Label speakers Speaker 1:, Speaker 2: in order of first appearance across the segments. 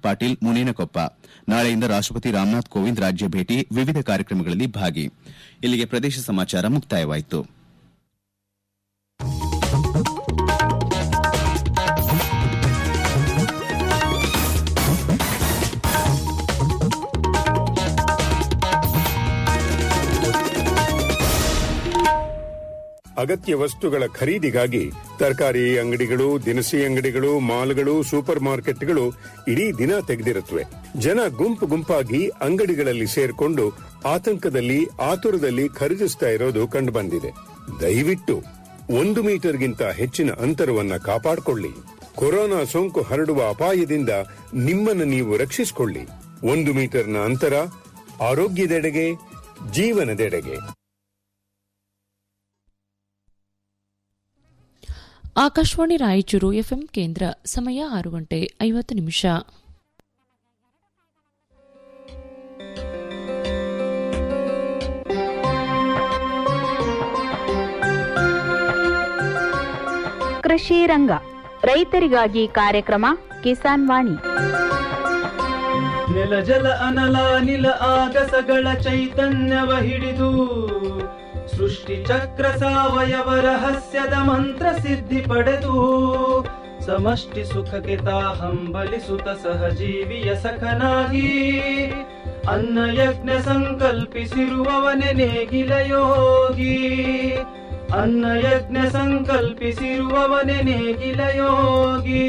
Speaker 1: ಪಾಟೀಲ್ ಮುನೇನಕೊಪ್ಪ ನಾಳೆಯಿಂದ ರಾಷ್ಟಪತಿ ರಾಮನಾಥ್ ಕೋವಿಂದ್ ರಾಜ್ಯ ಭೇಟಿ ವಿವಿಧ ಕಾರ್ಯಕ್ರಮಗಳಲ್ಲಿ ಭಾಗಿ ಇಲ್ಲಿಗೆ ಪ್ರದೇಶ ಸಮಾಚಾರ ಮುಕ್ತಾಯವಾಯಿತು
Speaker 2: ಅಗತ್ಯ ವಸ್ತುಗಳ ಖರೀದಿಗಾಗಿ ತರಕಾರಿ ಅಂಗಡಿಗಳು ದಿನಸಿ ಅಂಗಡಿಗಳು ಮಾಲ್ಗಳು ಸೂಪರ್ ಮಾರ್ಕೆಟ್ಗಳು ಇಡೀ ದಿನ ತೆಗೆದಿರುತ್ತವೆ ಜನ ಗುಂಪು ಗುಂಪಾಗಿ ಅಂಗಡಿಗಳಲ್ಲಿ ಸೇರ್ಕೊಂಡು ಆತಂಕದಲ್ಲಿ ಆತುರದಲ್ಲಿ ಖರೀದಿಸ್ತಾ ಇರೋದು ಕಂಡುಬಂದಿದೆ ದಯವಿಟ್ಟು ಒಂದು ಮೀಟರ್ಗಿಂತ ಹೆಚ್ಚಿನ ಅಂತರವನ್ನ ಕಾಪಾಡಿಕೊಳ್ಳಿ ಕೊರೋನಾ ಸೋಂಕು ಹರಡುವ ಅಪಾಯದಿಂದ ನಿಮ್ಮನ್ನು ನೀವು ರಕ್ಷಿಸಿಕೊಳ್ಳಿ ಒಂದು ಮೀಟರ್ನ ಅಂತರ ಆರೋಗ್ಯದೆಡೆಗೆ ಜೀವನದೆಡೆಗೆ
Speaker 3: ಆಕಾಶವಾಣಿ ರಾಯಚೂರು ಎಫ್ಎಂ ಕೇಂದ್ರ ಸಮಯ ಆರು ಗಂಟೆ ಐವತ್ತು ನಿಮಿಷ
Speaker 4: ಕೃಷಿ ರಂಗ ರೈತರಿಗಾಗಿ ಕಾರ್ಯಕ್ರಮ ಕಿಸಾನ್ ವಾಣಿ
Speaker 5: ನೆಲ ಜಲ ಅನಲ ನಿಲ ಆಗಸಗಳ ಚೈತನ್ಯವ ಹಿಡಿದು ಸೃಷ್ಟಿ ಚಕ್ರ ಸಾವಯವ ರಹಸ್ಯದ ಮಂತ್ರ ಸಿದ್ಧಿ ಪಡೆದು ಸಮಷ್ಟಿ ಸುಖಕ್ಕೆ ತಾ ಹಂಬಲಿಸುತ್ತ ಸಹಜೀವಿಯ ಸಖನಾಗಿ ಅನ್ನ ಯಜ್ಞ ಸಂಕಲ್ಪಿಸಿರುವವನೆ ನೇಗಿಲ ಯೋಗಿ ಅನ್ನ ಯಜ್ಞ ಸಂಕಲ್ಪಿಸಿರುವವನೆ ನೇಗಿಲ ಯೋಗಿ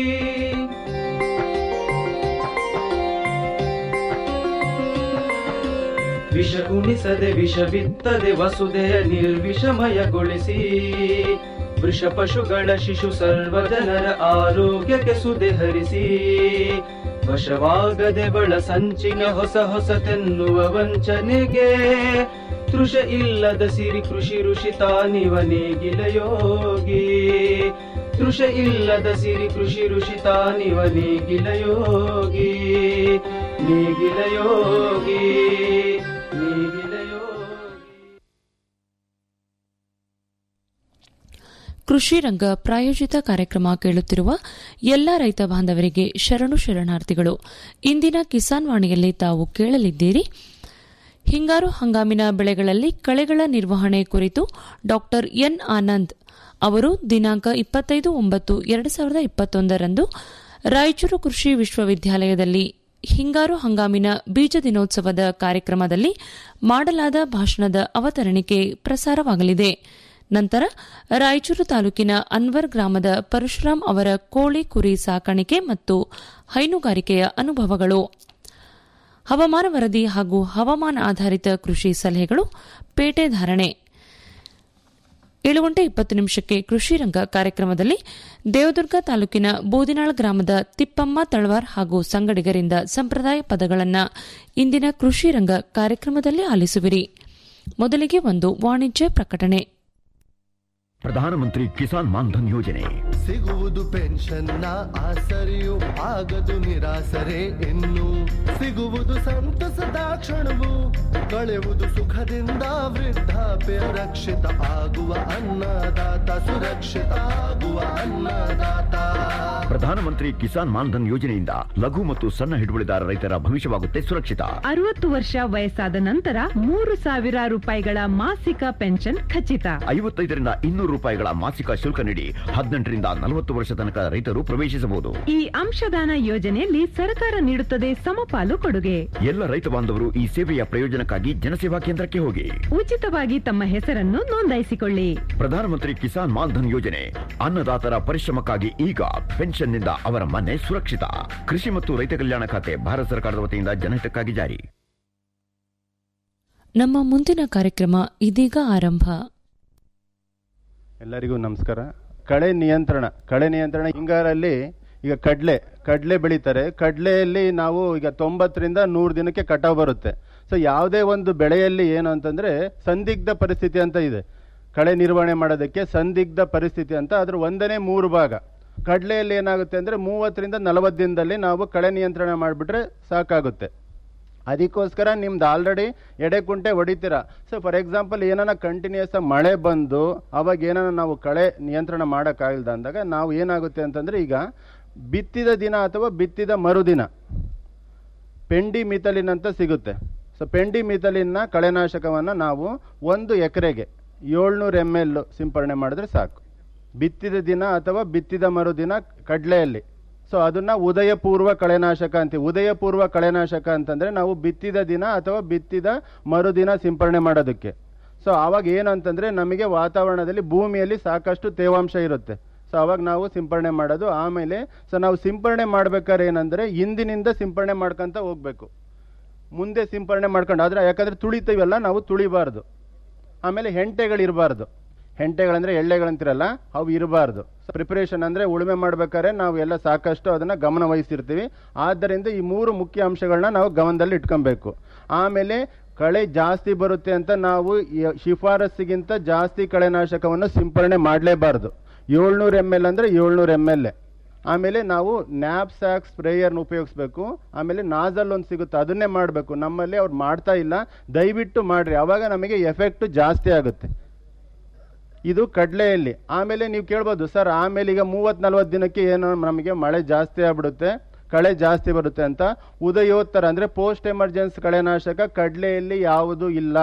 Speaker 5: ವಿಷ ಉಣಿಸದೆ ವಿಷ ಬಿತ್ತದೆ ವಸುದೆಯ ನಿರ್ವಿಷಮಯಗೊಳಿಸಿ ವೃಷ ಪಶುಗಳ ಶಿಶು ಸರ್ವ ಜನರ ಆರೋಗ್ಯಕ್ಕೆ ಸುದೆ ಹರಿಸಿ ವಶವಾಗದೆ ಬಳ ಸಂಚಿನ ಹೊಸ ಹೊಸತೆನ್ನುವ ವಂಚನೆಗೆ ತೃಷ ಇಲ್ಲದ ಸಿರಿ ಕೃಷಿ ಋಷಿ ತಾನಿವ ನೇಗಿಲ ಯೋಗಿ ತೃಷ ಇಲ್ಲದ ಸಿರಿ ಕೃಷಿ ಋಷಿ ತಾನಿವ ನೇಗಿಲ ಯೋಗಿ ನೇಗಿಲ ಯೋಗಿ ನೇಗಿಲ ಯೋಗಿ
Speaker 3: ಕೃಷಿ ರಂಗ ಪ್ರಾಯೋಜಿತ ಕಾರ್ಯಕ್ರಮ ಕೇಳುತ್ತಿರುವ ಎಲ್ಲ ರೈತ ಬಾಂಧವರಿಗೆ ಶರಣು ಶರಣಾರ್ಥಿಗಳು ಇಂದಿನ ಕಿಸಾನ್ ವಾಣಿಯಲ್ಲಿ ತಾವು ಕೇಳಲಿದ್ದೀರಿ ಹಿಂಗಾರು ಹಂಗಾಮಿನ ಬೆಳೆಗಳಲ್ಲಿ ಕಳೆಗಳ ನಿರ್ವಹಣೆ ಕುರಿತು ಡಾ ಎನ್ ಆನಂದ್ ಅವರು ದಿನಾಂಕ ಇಪ್ಪತ್ತೈದು ಒಂಬತ್ತು ಎರಡು ಸಾವಿರದ ಇಪ್ಪತ್ತೊಂದರಂದು ರಾಯಚೂರು ಕೃಷಿ ವಿಶ್ವವಿದ್ಯಾಲಯದಲ್ಲಿ ಹಿಂಗಾರು ಹಂಗಾಮಿನ ಬೀಜ ದಿನೋತ್ಸವದ ಕಾರ್ಯಕ್ರಮದಲ್ಲಿ ಮಾಡಲಾದ ಭಾಷಣದ ಅವತರಣಿಕೆ ಪ್ರಸಾರವಾಗಲಿದೆ ನಂತರ ರಾಯಚೂರು ತಾಲೂಕಿನ ಅನ್ವರ್ ಗ್ರಾಮದ ಪರಶುರಾಮ್ ಅವರ ಕೋಳಿ ಕುರಿ ಸಾಕಾಣಿಕೆ ಮತ್ತು ಹೈನುಗಾರಿಕೆಯ ಅನುಭವಗಳು ಹವಾಮಾನ ವರದಿ ಹಾಗೂ ಹವಾಮಾನ ಆಧಾರಿತ ಕೃಷಿ ಸಲಹೆಗಳು ಪೇಟೆ ಧಾರಣೆ ಏಳು ಗಂಟೆ ಇಪ್ಪತ್ತು ನಿಮಿಷಕ್ಕೆ ಕೃಷಿ ರಂಗ ಕಾರ್ಯಕ್ರಮದಲ್ಲಿ ದೇವದುರ್ಗ ತಾಲೂಕಿನ ಬೂದಿನಾಳ್ ಗ್ರಾಮದ ತಿಪ್ಪಮ್ಮ ತಳವಾರ್ ಹಾಗೂ ಸಂಗಡಿಗರಿಂದ ಸಂಪ್ರದಾಯ ಪದಗಳನ್ನು ಇಂದಿನ ಕೃಷಿ ರಂಗ ಕಾರ್ಯಕ್ರಮದಲ್ಲಿ ಆಲಿಸುವಿರಿ ಮೊದಲಿಗೆ ಒಂದು ವಾಣಿಜ್ಯ ಪ್ರಕಟಣೆ
Speaker 6: ಪ್ರಧಾನಮಂತ್ರಿ ಕಿಸಾನ್ ಮಾನ್ಧನ್ ಯೋಜನೆ
Speaker 7: ಸಿಗುವುದು ಪೆನ್ಷನ್ನ ಆಸರೆಯು ಆಗದು ನಿರಾಸರೆ ಇನ್ನು ಸಿಗುವುದು ಸಂತಸದ ಕ್ಷಣವು ಕಳೆಯುವುದು ಸುಖದಿಂದ ವೃದ್ಧಾಪ್ಯ ರಕ್ಷಿತ ಆಗುವ ಅನ್ನದಾತ ಸುರಕ್ಷಿತ ಆಗುವ ಅನ್ನದಾತ
Speaker 6: ಪ್ರಧಾನಮಂತ್ರಿ ಕಿಸಾನ್ ಮಾನ್ಧನ್ ಯೋಜನೆಯಿಂದ ಲಘು ಮತ್ತು ಸಣ್ಣ ಹಿಡುವಳಿದಾರ ರೈತರ ಭವಿಷ್ಯವಾಗುತ್ತೆ ಸುರಕ್ಷಿತ
Speaker 8: ಅರವತ್ತು ವರ್ಷ ವಯಸ್ಸಾದ ನಂತರ ಮೂರು ಸಾವಿರ ರೂಪಾಯಿಗಳ ಮಾಸಿಕ ಪೆನ್ಷನ್ ಖಚಿತ
Speaker 6: ಐವತ್ತೈದರಿಂದ ಇನ್ನೂರು ರೂಪಾಯಿಗಳ ಮಾಸಿಕ ಶುಲ್ಕ ನೀಡಿ ಹದಿನೆಂಟರಿಂದ ನಲವತ್ತು ವರ್ಷ ತನಕ ರೈತರು ಪ್ರವೇಶಿಸಬಹುದು
Speaker 8: ಈ ಅಂಶದಾನ ಯೋಜನೆಯಲ್ಲಿ ಸರ್ಕಾರ ನೀಡುತ್ತದೆ ಸಮಪಾಲು ಕೊಡುಗೆ
Speaker 6: ಎಲ್ಲ ರೈತ ಬಾಂಧವರು ಈ ಸೇವೆಯ ಪ್ರಯೋಜನಕ್ಕಾಗಿ ಜನಸೇವಾ ಕೇಂದ್ರಕ್ಕೆ ಹೋಗಿ
Speaker 8: ಉಚಿತವಾಗಿ ತಮ್ಮ ಹೆಸರನ್ನು ನೋಂದಾಯಿಸಿಕೊಳ್ಳಿ
Speaker 6: ಪ್ರಧಾನಮಂತ್ರಿ ಕಿಸಾನ್ ಮಾನ್ಧನ್ ಯೋಜನೆ ಅನ್ನದಾತರ ಪರಿಶ್ರಮಕ್ಕಾಗಿ ಈಗ ಪೆನ್ಷನ್ನಿಂದ ಅವರ ಮನೆ ಸುರಕ್ಷಿತ ಕೃಷಿ ಮತ್ತು ರೈತ ಕಲ್ಯಾಣ ಖಾತೆ ಭಾರತ ಸರ್ಕಾರದ ವತಿಯಿಂದ ಜನಹಿತಕ್ಕಾಗಿ ಜಾರಿ
Speaker 3: ನಮ್ಮ ಮುಂದಿನ ಕಾರ್ಯಕ್ರಮ ಇದೀಗ ಆರಂಭ
Speaker 9: ಎಲ್ಲರಿಗೂ ನಮಸ್ಕಾರ ಕಳೆ ನಿಯಂತ್ರಣ ಕಳೆ ನಿಯಂತ್ರಣ ಹಿಂಗಾರಲ್ಲಿ ಈಗ ಕಡಲೆ ಕಡಲೆ ಬೆಳೀತಾರೆ ಕಡಲೆಯಲ್ಲಿ ನಾವು ಈಗ ತೊಂಬತ್ತರಿಂದ ನೂರು ದಿನಕ್ಕೆ ಕಟಾವು ಬರುತ್ತೆ ಸೊ ಯಾವುದೇ ಒಂದು ಬೆಳೆಯಲ್ಲಿ ಏನು ಅಂತಂದರೆ ಸಂದಿಗ್ಧ ಪರಿಸ್ಥಿತಿ ಅಂತ ಇದೆ ಕಳೆ ನಿರ್ವಹಣೆ ಮಾಡೋದಕ್ಕೆ ಸಂದಿಗ್ಧ ಪರಿಸ್ಥಿತಿ ಅಂತ ಅದ್ರ ಒಂದನೇ ಮೂರು ಭಾಗ ಕಡಲೆಯಲ್ಲಿ ಏನಾಗುತ್ತೆ ಅಂದರೆ ಮೂವತ್ತರಿಂದ ನಲವತ್ತು ದಿನದಲ್ಲಿ ನಾವು ಕಳೆ ನಿಯಂತ್ರಣ ಮಾಡಿಬಿಟ್ರೆ ಸಾಕಾಗುತ್ತೆ ಅದಕ್ಕೋಸ್ಕರ ನಿಮ್ದು ಆಲ್ರೆಡಿ ಎಡೆ ಕುಂಟೆ ಹೊಡಿತೀರಾ ಸೊ ಫಾರ್ ಎಕ್ಸಾಂಪಲ್ ಏನಾನ ಕಂಟಿನ್ಯೂಸ್ ಮಳೆ ಬಂದು ಅವಾಗ ಏನಾನ ನಾವು ಕಳೆ ನಿಯಂತ್ರಣ ಮಾಡೋಕ್ಕಾಗಿಲ್ದ ಅಂದಾಗ ನಾವು ಏನಾಗುತ್ತೆ ಅಂತಂದರೆ ಈಗ ಬಿತ್ತಿದ ದಿನ ಅಥವಾ ಬಿತ್ತಿದ ಮರುದಿನ ಪೆಂಡಿ ಮಿಥಲಿನ್ ಅಂತ ಸಿಗುತ್ತೆ ಸೊ ಪೆಂಡಿ ಮಿಥಲಿನ್ನ ಕಳೆನಾಶಕವನ್ನು ನಾವು ಒಂದು ಎಕರೆಗೆ ಏಳ್ನೂರು ಎಮ್ ಎಲ್ ಸಿಂಪರಣೆ ಮಾಡಿದ್ರೆ ಸಾಕು ಬಿತ್ತಿದ ದಿನ ಅಥವಾ ಬಿತ್ತಿದ ಮರುದಿನ ಕಡಲೆಯಲ್ಲಿ ಸೊ ಅದನ್ನ ಉದಯ ಪೂರ್ವ ಕಳೆನಾಶಕ ಅಂತೀವಿ ಉದಯ ಪೂರ್ವ ಕಳೆನಾಶಕ ಅಂತಂದ್ರೆ ನಾವು ಬಿತ್ತಿದ ದಿನ ಅಥವಾ ಬಿತ್ತಿದ ಮರುದಿನ ಸಿಂಪರಣೆ ಮಾಡೋದಕ್ಕೆ ಸೊ ಆವಾಗ ಏನಂತಂದ್ರೆ ನಮಗೆ ವಾತಾವರಣದಲ್ಲಿ ಭೂಮಿಯಲ್ಲಿ ಸಾಕಷ್ಟು ತೇವಾಂಶ ಇರುತ್ತೆ ಸೊ ಅವಾಗ ನಾವು ಸಿಂಪರಣೆ ಮಾಡೋದು ಆಮೇಲೆ ಸೊ ನಾವು ಸಿಂಪರಣೆ ಮಾಡ್ಬೇಕಾದ್ರೆ ಏನಂದ್ರೆ ಹಿಂದಿನಿಂದ ಸಿಂಪರಣೆ ಮಾಡ್ಕೊಂತ ಹೋಗ್ಬೇಕು ಮುಂದೆ ಸಿಂಪರಣೆ ಮಾಡ್ಕೊಂಡು ಆದ್ರೆ ಯಾಕಂದ್ರೆ ತುಳಿತೀವಲ್ಲ ನಾವು ತುಳಿಬಾರ್ದು ಆಮೇಲೆ ಹೆಂಟೆಗಳಿರಬಾರ್ದು ಹೆಂಟೆಗಳಂದ್ರೆ ಎಳ್ಳೆಗಳಂತಿರಲ್ಲ ಅವು ಇರಬಾರ್ದು ಪ್ರಿಪರೇಷನ್ ಅಂದ್ರೆ ಉಳುಮೆ ಮಾಡ್ಬೇಕಾದ್ರೆ ನಾವು ಎಲ್ಲ ಸಾಕಷ್ಟು ಅದನ್ನ ಗಮನ ವಹಿಸಿರ್ತೀವಿ ಆದ್ದರಿಂದ ಈ ಮೂರು ಮುಖ್ಯ ಅಂಶಗಳನ್ನ ನಾವು ಗಮನದಲ್ಲಿ ಇಟ್ಕೊಬೇಕು ಆಮೇಲೆ ಕಳೆ ಜಾಸ್ತಿ ಬರುತ್ತೆ ಅಂತ ನಾವು ಈ ಶಿಫಾರಸ್ಸಿಗಿಂತ ಜಾಸ್ತಿ ಕಳೆನಾಶಕವನ್ನು ಸಿಂಪರಣೆ ಮಾಡಲೇಬಾರ್ದು ಏಳ್ನೂರು ಎಮ್ ಎಲ್ ಅಂದ್ರೆ ಏಳ್ನೂರು ಎಮ್ ಎಲ್ ಆಮೇಲೆ ನಾವು ನ್ಯಾಪ್ ಸ್ಯಾಕ್ ಸ್ಪ್ರೇಯರ್ನ ಉಪಯೋಗಿಸ್ಬೇಕು ಆಮೇಲೆ ನಾಜಲ್ ಒಂದು ಸಿಗುತ್ತೆ ಅದನ್ನೇ ಮಾಡಬೇಕು ನಮ್ಮಲ್ಲಿ ಅವ್ರು ಮಾಡ್ತಾ ಇಲ್ಲ ದಯವಿಟ್ಟು ಮಾಡ್ರಿ ಅವಾಗ ನಮಗೆ ಎಫೆಕ್ಟ್ ಜಾಸ್ತಿ ಆಗುತ್ತೆ ಇದು ಕಡಲೆಯಲ್ಲಿ ಆಮೇಲೆ ನೀವು ಕೇಳ್ಬೋದು ಸರ್ ಆಮೇಲೆ ಈಗ ಮೂವತ್ ನಲ್ವತ್ತು ದಿನಕ್ಕೆ ಏನೋ ನಮಗೆ ಮಳೆ ಜಾಸ್ತಿ ಆಗ್ಬಿಡುತ್ತೆ ಕಳೆ ಜಾಸ್ತಿ ಬರುತ್ತೆ ಅಂತ ಉದಯೋತ್ತರ ಅಂದ್ರೆ ಪೋಸ್ಟ್ ಎಮರ್ಜೆನ್ಸ್ ಕಳೆನಾಶಕ ಕಡಲೆಯಲ್ಲಿ ಯಾವುದು ಇಲ್ಲ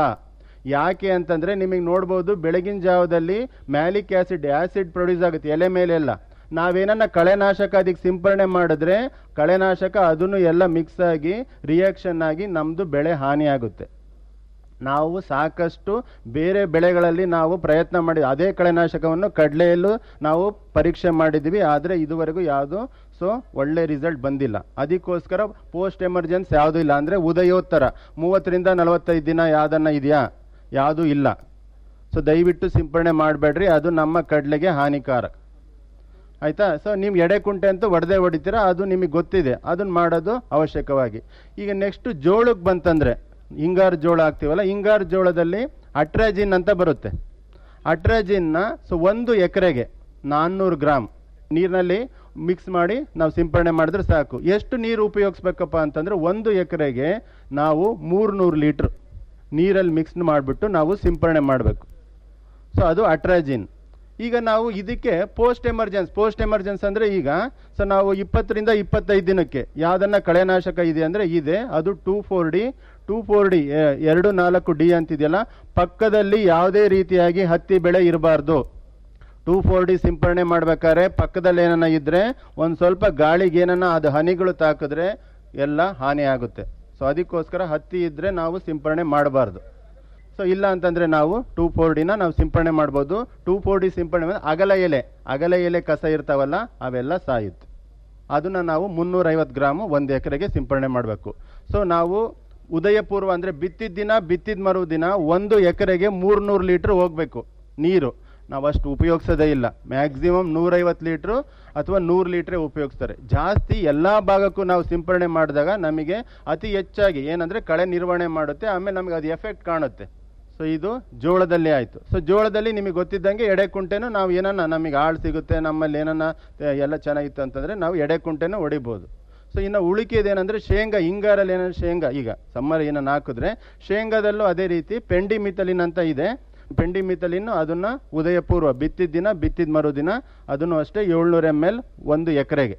Speaker 9: ಯಾಕೆ ಅಂತಂದ್ರೆ ನಿಮಗೆ ನೋಡ್ಬೋದು ಬೆಳಗಿನ ಜಾವದಲ್ಲಿ ಮ್ಯಾಲಿಕ್ ಆಸಿಡ್ ಆಸಿಡ್ ಪ್ರೊಡ್ಯೂಸ್ ಆಗುತ್ತೆ ಎಲೆ ಮೇಲೆಲ್ಲ ನಾವೇನನ್ನ ಕಳೆನಾಶಕ ಅದಕ್ಕೆ ಸಿಂಪರಣೆ ಮಾಡಿದ್ರೆ ಕಳೆನಾಶಕ ಅದನ್ನು ಎಲ್ಲ ಮಿಕ್ಸ್ ಆಗಿ ರಿಯಾಕ್ಷನ್ ಆಗಿ ನಮ್ದು ಬೆಳೆ ಹಾನಿ ಆಗುತ್ತೆ ನಾವು ಸಾಕಷ್ಟು ಬೇರೆ ಬೆಳೆಗಳಲ್ಲಿ ನಾವು ಪ್ರಯತ್ನ ಮಾಡಿ ಅದೇ ಕಳೆನಾಶಕವನ್ನು ಕಡಲೆಯಲ್ಲೂ ನಾವು ಪರೀಕ್ಷೆ ಮಾಡಿದ್ವಿ ಆದರೆ ಇದುವರೆಗೂ ಯಾವುದು ಸೊ ಒಳ್ಳೆ ರಿಸಲ್ಟ್ ಬಂದಿಲ್ಲ ಅದಕ್ಕೋಸ್ಕರ ಪೋಸ್ಟ್ ಎಮರ್ಜೆನ್ಸ್ ಯಾವುದೂ ಇಲ್ಲ ಅಂದರೆ ಉದಯೋತ್ತರ ಮೂವತ್ತರಿಂದ ನಲವತ್ತೈದು ದಿನ ಯಾವ್ದನ್ನ ಇದೆಯಾ ಯಾವುದೂ ಇಲ್ಲ ಸೊ ದಯವಿಟ್ಟು ಸಿಂಪರಣೆ ಮಾಡಬೇಡ್ರಿ ಅದು ನಮ್ಮ ಕಡಲೆಗೆ ಹಾನಿಕಾರಕ ಆಯ್ತಾ ಸೊ ನೀವು ಎಡೆಕುಂಟೆ ಅಂತ ಒಡೆದೇ ಹೊಡಿತೀರಾ ಅದು ನಿಮಗೆ ಗೊತ್ತಿದೆ ಅದನ್ನ ಮಾಡೋದು ಅವಶ್ಯಕವಾಗಿ ಈಗ ನೆಕ್ಸ್ಟ್ ಜೋಳಕ್ಕೆ ಬಂತಂದ್ರೆ ಹಿಂಗಾರು ಜೋಳ ಹಾಕ್ತೀವಲ್ಲ ಹಿಂಗಾರು ಜೋಳದಲ್ಲಿ ಅಟ್ರಾಜಿನ್ ಅಂತ ಬರುತ್ತೆ ಅಟ್ರಾಜಿನ್ನ ಸೊ ಒಂದು ಎಕರೆಗೆ ನಾನ್ನೂರು ಗ್ರಾಮ್ ನೀರಿನಲ್ಲಿ ಮಿಕ್ಸ್ ಮಾಡಿ ನಾವು ಸಿಂಪರಣೆ ಮಾಡಿದ್ರೆ ಸಾಕು ಎಷ್ಟು ನೀರು ಉಪಯೋಗಿಸ್ಬೇಕಪ್ಪ ಅಂತಂದ್ರೆ ಒಂದು ಎಕರೆಗೆ ನಾವು ಮೂರ್ನೂರು ಲೀಟ್ರ್ ನೀರಲ್ಲಿ ಮಿಕ್ಸ್ ಮಾಡಿಬಿಟ್ಟು ನಾವು ಸಿಂಪರಣೆ ಮಾಡಬೇಕು ಸೊ ಅದು ಅಟ್ರಾಜಿನ್ ಈಗ ನಾವು ಇದಕ್ಕೆ ಪೋಸ್ಟ್ ಎಮರ್ಜೆನ್ಸ್ ಪೋಸ್ಟ್ ಎಮರ್ಜೆನ್ಸ್ ಅಂದ್ರೆ ಈಗ ಸೊ ನಾವು ಇಪ್ಪತ್ತರಿಂದ ಇಪ್ಪತ್ತೈದು ದಿನಕ್ಕೆ ಯಾವ್ದನ್ನ ಕಳೆನಾಶಕ ಇದೆ ಅಂದ್ರೆ ಇದೆ ಅದು two four D two four D ಎರಡು ನಾಲ್ಕು ಡಿ ಅಂತಿದೆಯಲ್ಲ ಪಕ್ಕದಲ್ಲಿ ಯಾವುದೇ ರೀತಿಯಾಗಿ ಹತ್ತಿ ಬೆಳೆ ಇರಬಾರ್ದು ಟೂ ಫೋರ್ ಡಿ ಸಿಂಪರಣೆ ಮಾಡ್ಬೇಕಾದ್ರೆ ಪಕ್ಕದಲ್ಲಿ ಏನನ್ನ ಇದ್ರೆ ಒಂದು ಸ್ವಲ್ಪ ಗಾಳಿಗೆ ಏನನ್ನ ಅದು ಹನಿಗಳು ತಾಕಿದ್ರೆ ಎಲ್ಲ ಹಾನಿ ಆಗುತ್ತೆ ಸೊ ಅದಕ್ಕೋಸ್ಕರ ಹತ್ತಿ ಇದ್ರೆ ನಾವು ಸಿಂಪರಣೆ ಮಾಡಬಾರ್ದು ಸೊ ಇಲ್ಲ ಅಂತಂದ್ರೆ ನಾವು ಟೂ ಫೋರ್ ಡಿನ ನಾವು ಸಿಂಪರಣೆ ಮಾಡ್ಬೋದು ಟೂ ಫೋರ್ ಡಿ ಸಿಂಪರಣೆ ಮಾಡಿದ್ರೆ ಅಗಲ ಎಲೆ ಅಗಲ ಎಲೆ ಕಸ ಇರ್ತಾವಲ್ಲ ಅವೆಲ್ಲ ಸಾಯುತ್ತೆ ಅದನ್ನ ನಾವು ಮುನ್ನೂರೈವತ್ತು ಗ್ರಾಮು ಒಂದು ಎಕರೆಗೆ ಸಿಂಪರಣೆ ಮಾಡಬೇಕು ಸೊ ನಾವು ಉದಯ ಪೂರ್ವ ಅಂದ್ರೆ ಬಿತ್ತಿದ ದಿನ ಬಿತ್ತಿದ ಮರು ದಿನ ಒಂದು ಎಕರೆಗೆ ಮೂರ್ನೂರು ಲೀಟ್ರ್ ಹೋಗ್ಬೇಕು ನೀರು ನಾವು ಅಷ್ಟು ಉಪಯೋಗಿಸೋದೇ ಇಲ್ಲ ಮ್ಯಾಕ್ಸಿಮಮ್ ನೂರೈವತ್ತು ಲೀಟ್ರು ಅಥವಾ ನೂರು ಲೀಟ್ರೇ ಉಪಯೋಗಿಸ್ತಾರೆ ಜಾಸ್ತಿ ಎಲ್ಲ ಭಾಗಕ್ಕೂ ನಾವು ಸಿಂಪರಣೆ ಮಾಡಿದಾಗ ನಮಗೆ ಅತಿ ಹೆಚ್ಚಾಗಿ ಏನಂದ್ರೆ ಕಳೆ ನಿರ್ವಹಣೆ ಮಾಡುತ್ತೆ ಆಮೇಲೆ ನಮಗೆ ಅದು ಎಫೆಕ್ಟ್ ಕಾಣುತ್ತೆ ಸೊ ಇದು ಜೋಳದಲ್ಲಿ ಆಯಿತು ಸೊ ಜೋಳದಲ್ಲಿ ನಿಮಗೆ ಗೊತ್ತಿದ್ದಂಗೆ ಎಡೆಕುಂಟೆನೂ ನಾವು ಏನನ್ನ ನಮಗೆ ಆಳು ಸಿಗುತ್ತೆ ನಮ್ಮಲ್ಲಿ ಏನನ್ನ ಆ, ಎಲ್ಲ ಚೆನ್ನಾಗಿತ್ತು ಅಂತಂದ್ರೆ ನಾವು ಎಡೆಕುಂಟೆನೂ ಹೊಡಿಬೋದು ಸೊ ಇನ್ನು ಉಳಿಕೆದೇನೆಂದ್ರೆ ಶೇಂಗಾ ಹಿಂಗಾರಲ್ಲಿ ಏನಂದ್ರೆ ಶೇಂಗಾ ಈಗ ಸಮ್ಮರ್ ಏನನ್ನ ಹಾಕಿದ್ರೆ ಶೇಂಗಾದಲ್ಲೂ ಅದೇ ರೀತಿ ಪೆಂಡಿ ಮಿಥಲಿನ್ ಅಂತ ಇದೆ ಪೆಂಡಿ ಮಿಥಲಿನ್ ಅದನ್ನ ಉದಯ ಪೂರ್ವ ಬಿತ್ತಿದ ದಿನ ಬಿತ್ತಿದ ಮರುದಿನ ಅದನ್ನು ಅಷ್ಟೇ ಏಳ್ನೂರು ಎಮ್ ಎಲ್ ಒಂದು ಎಕರೆಗೆ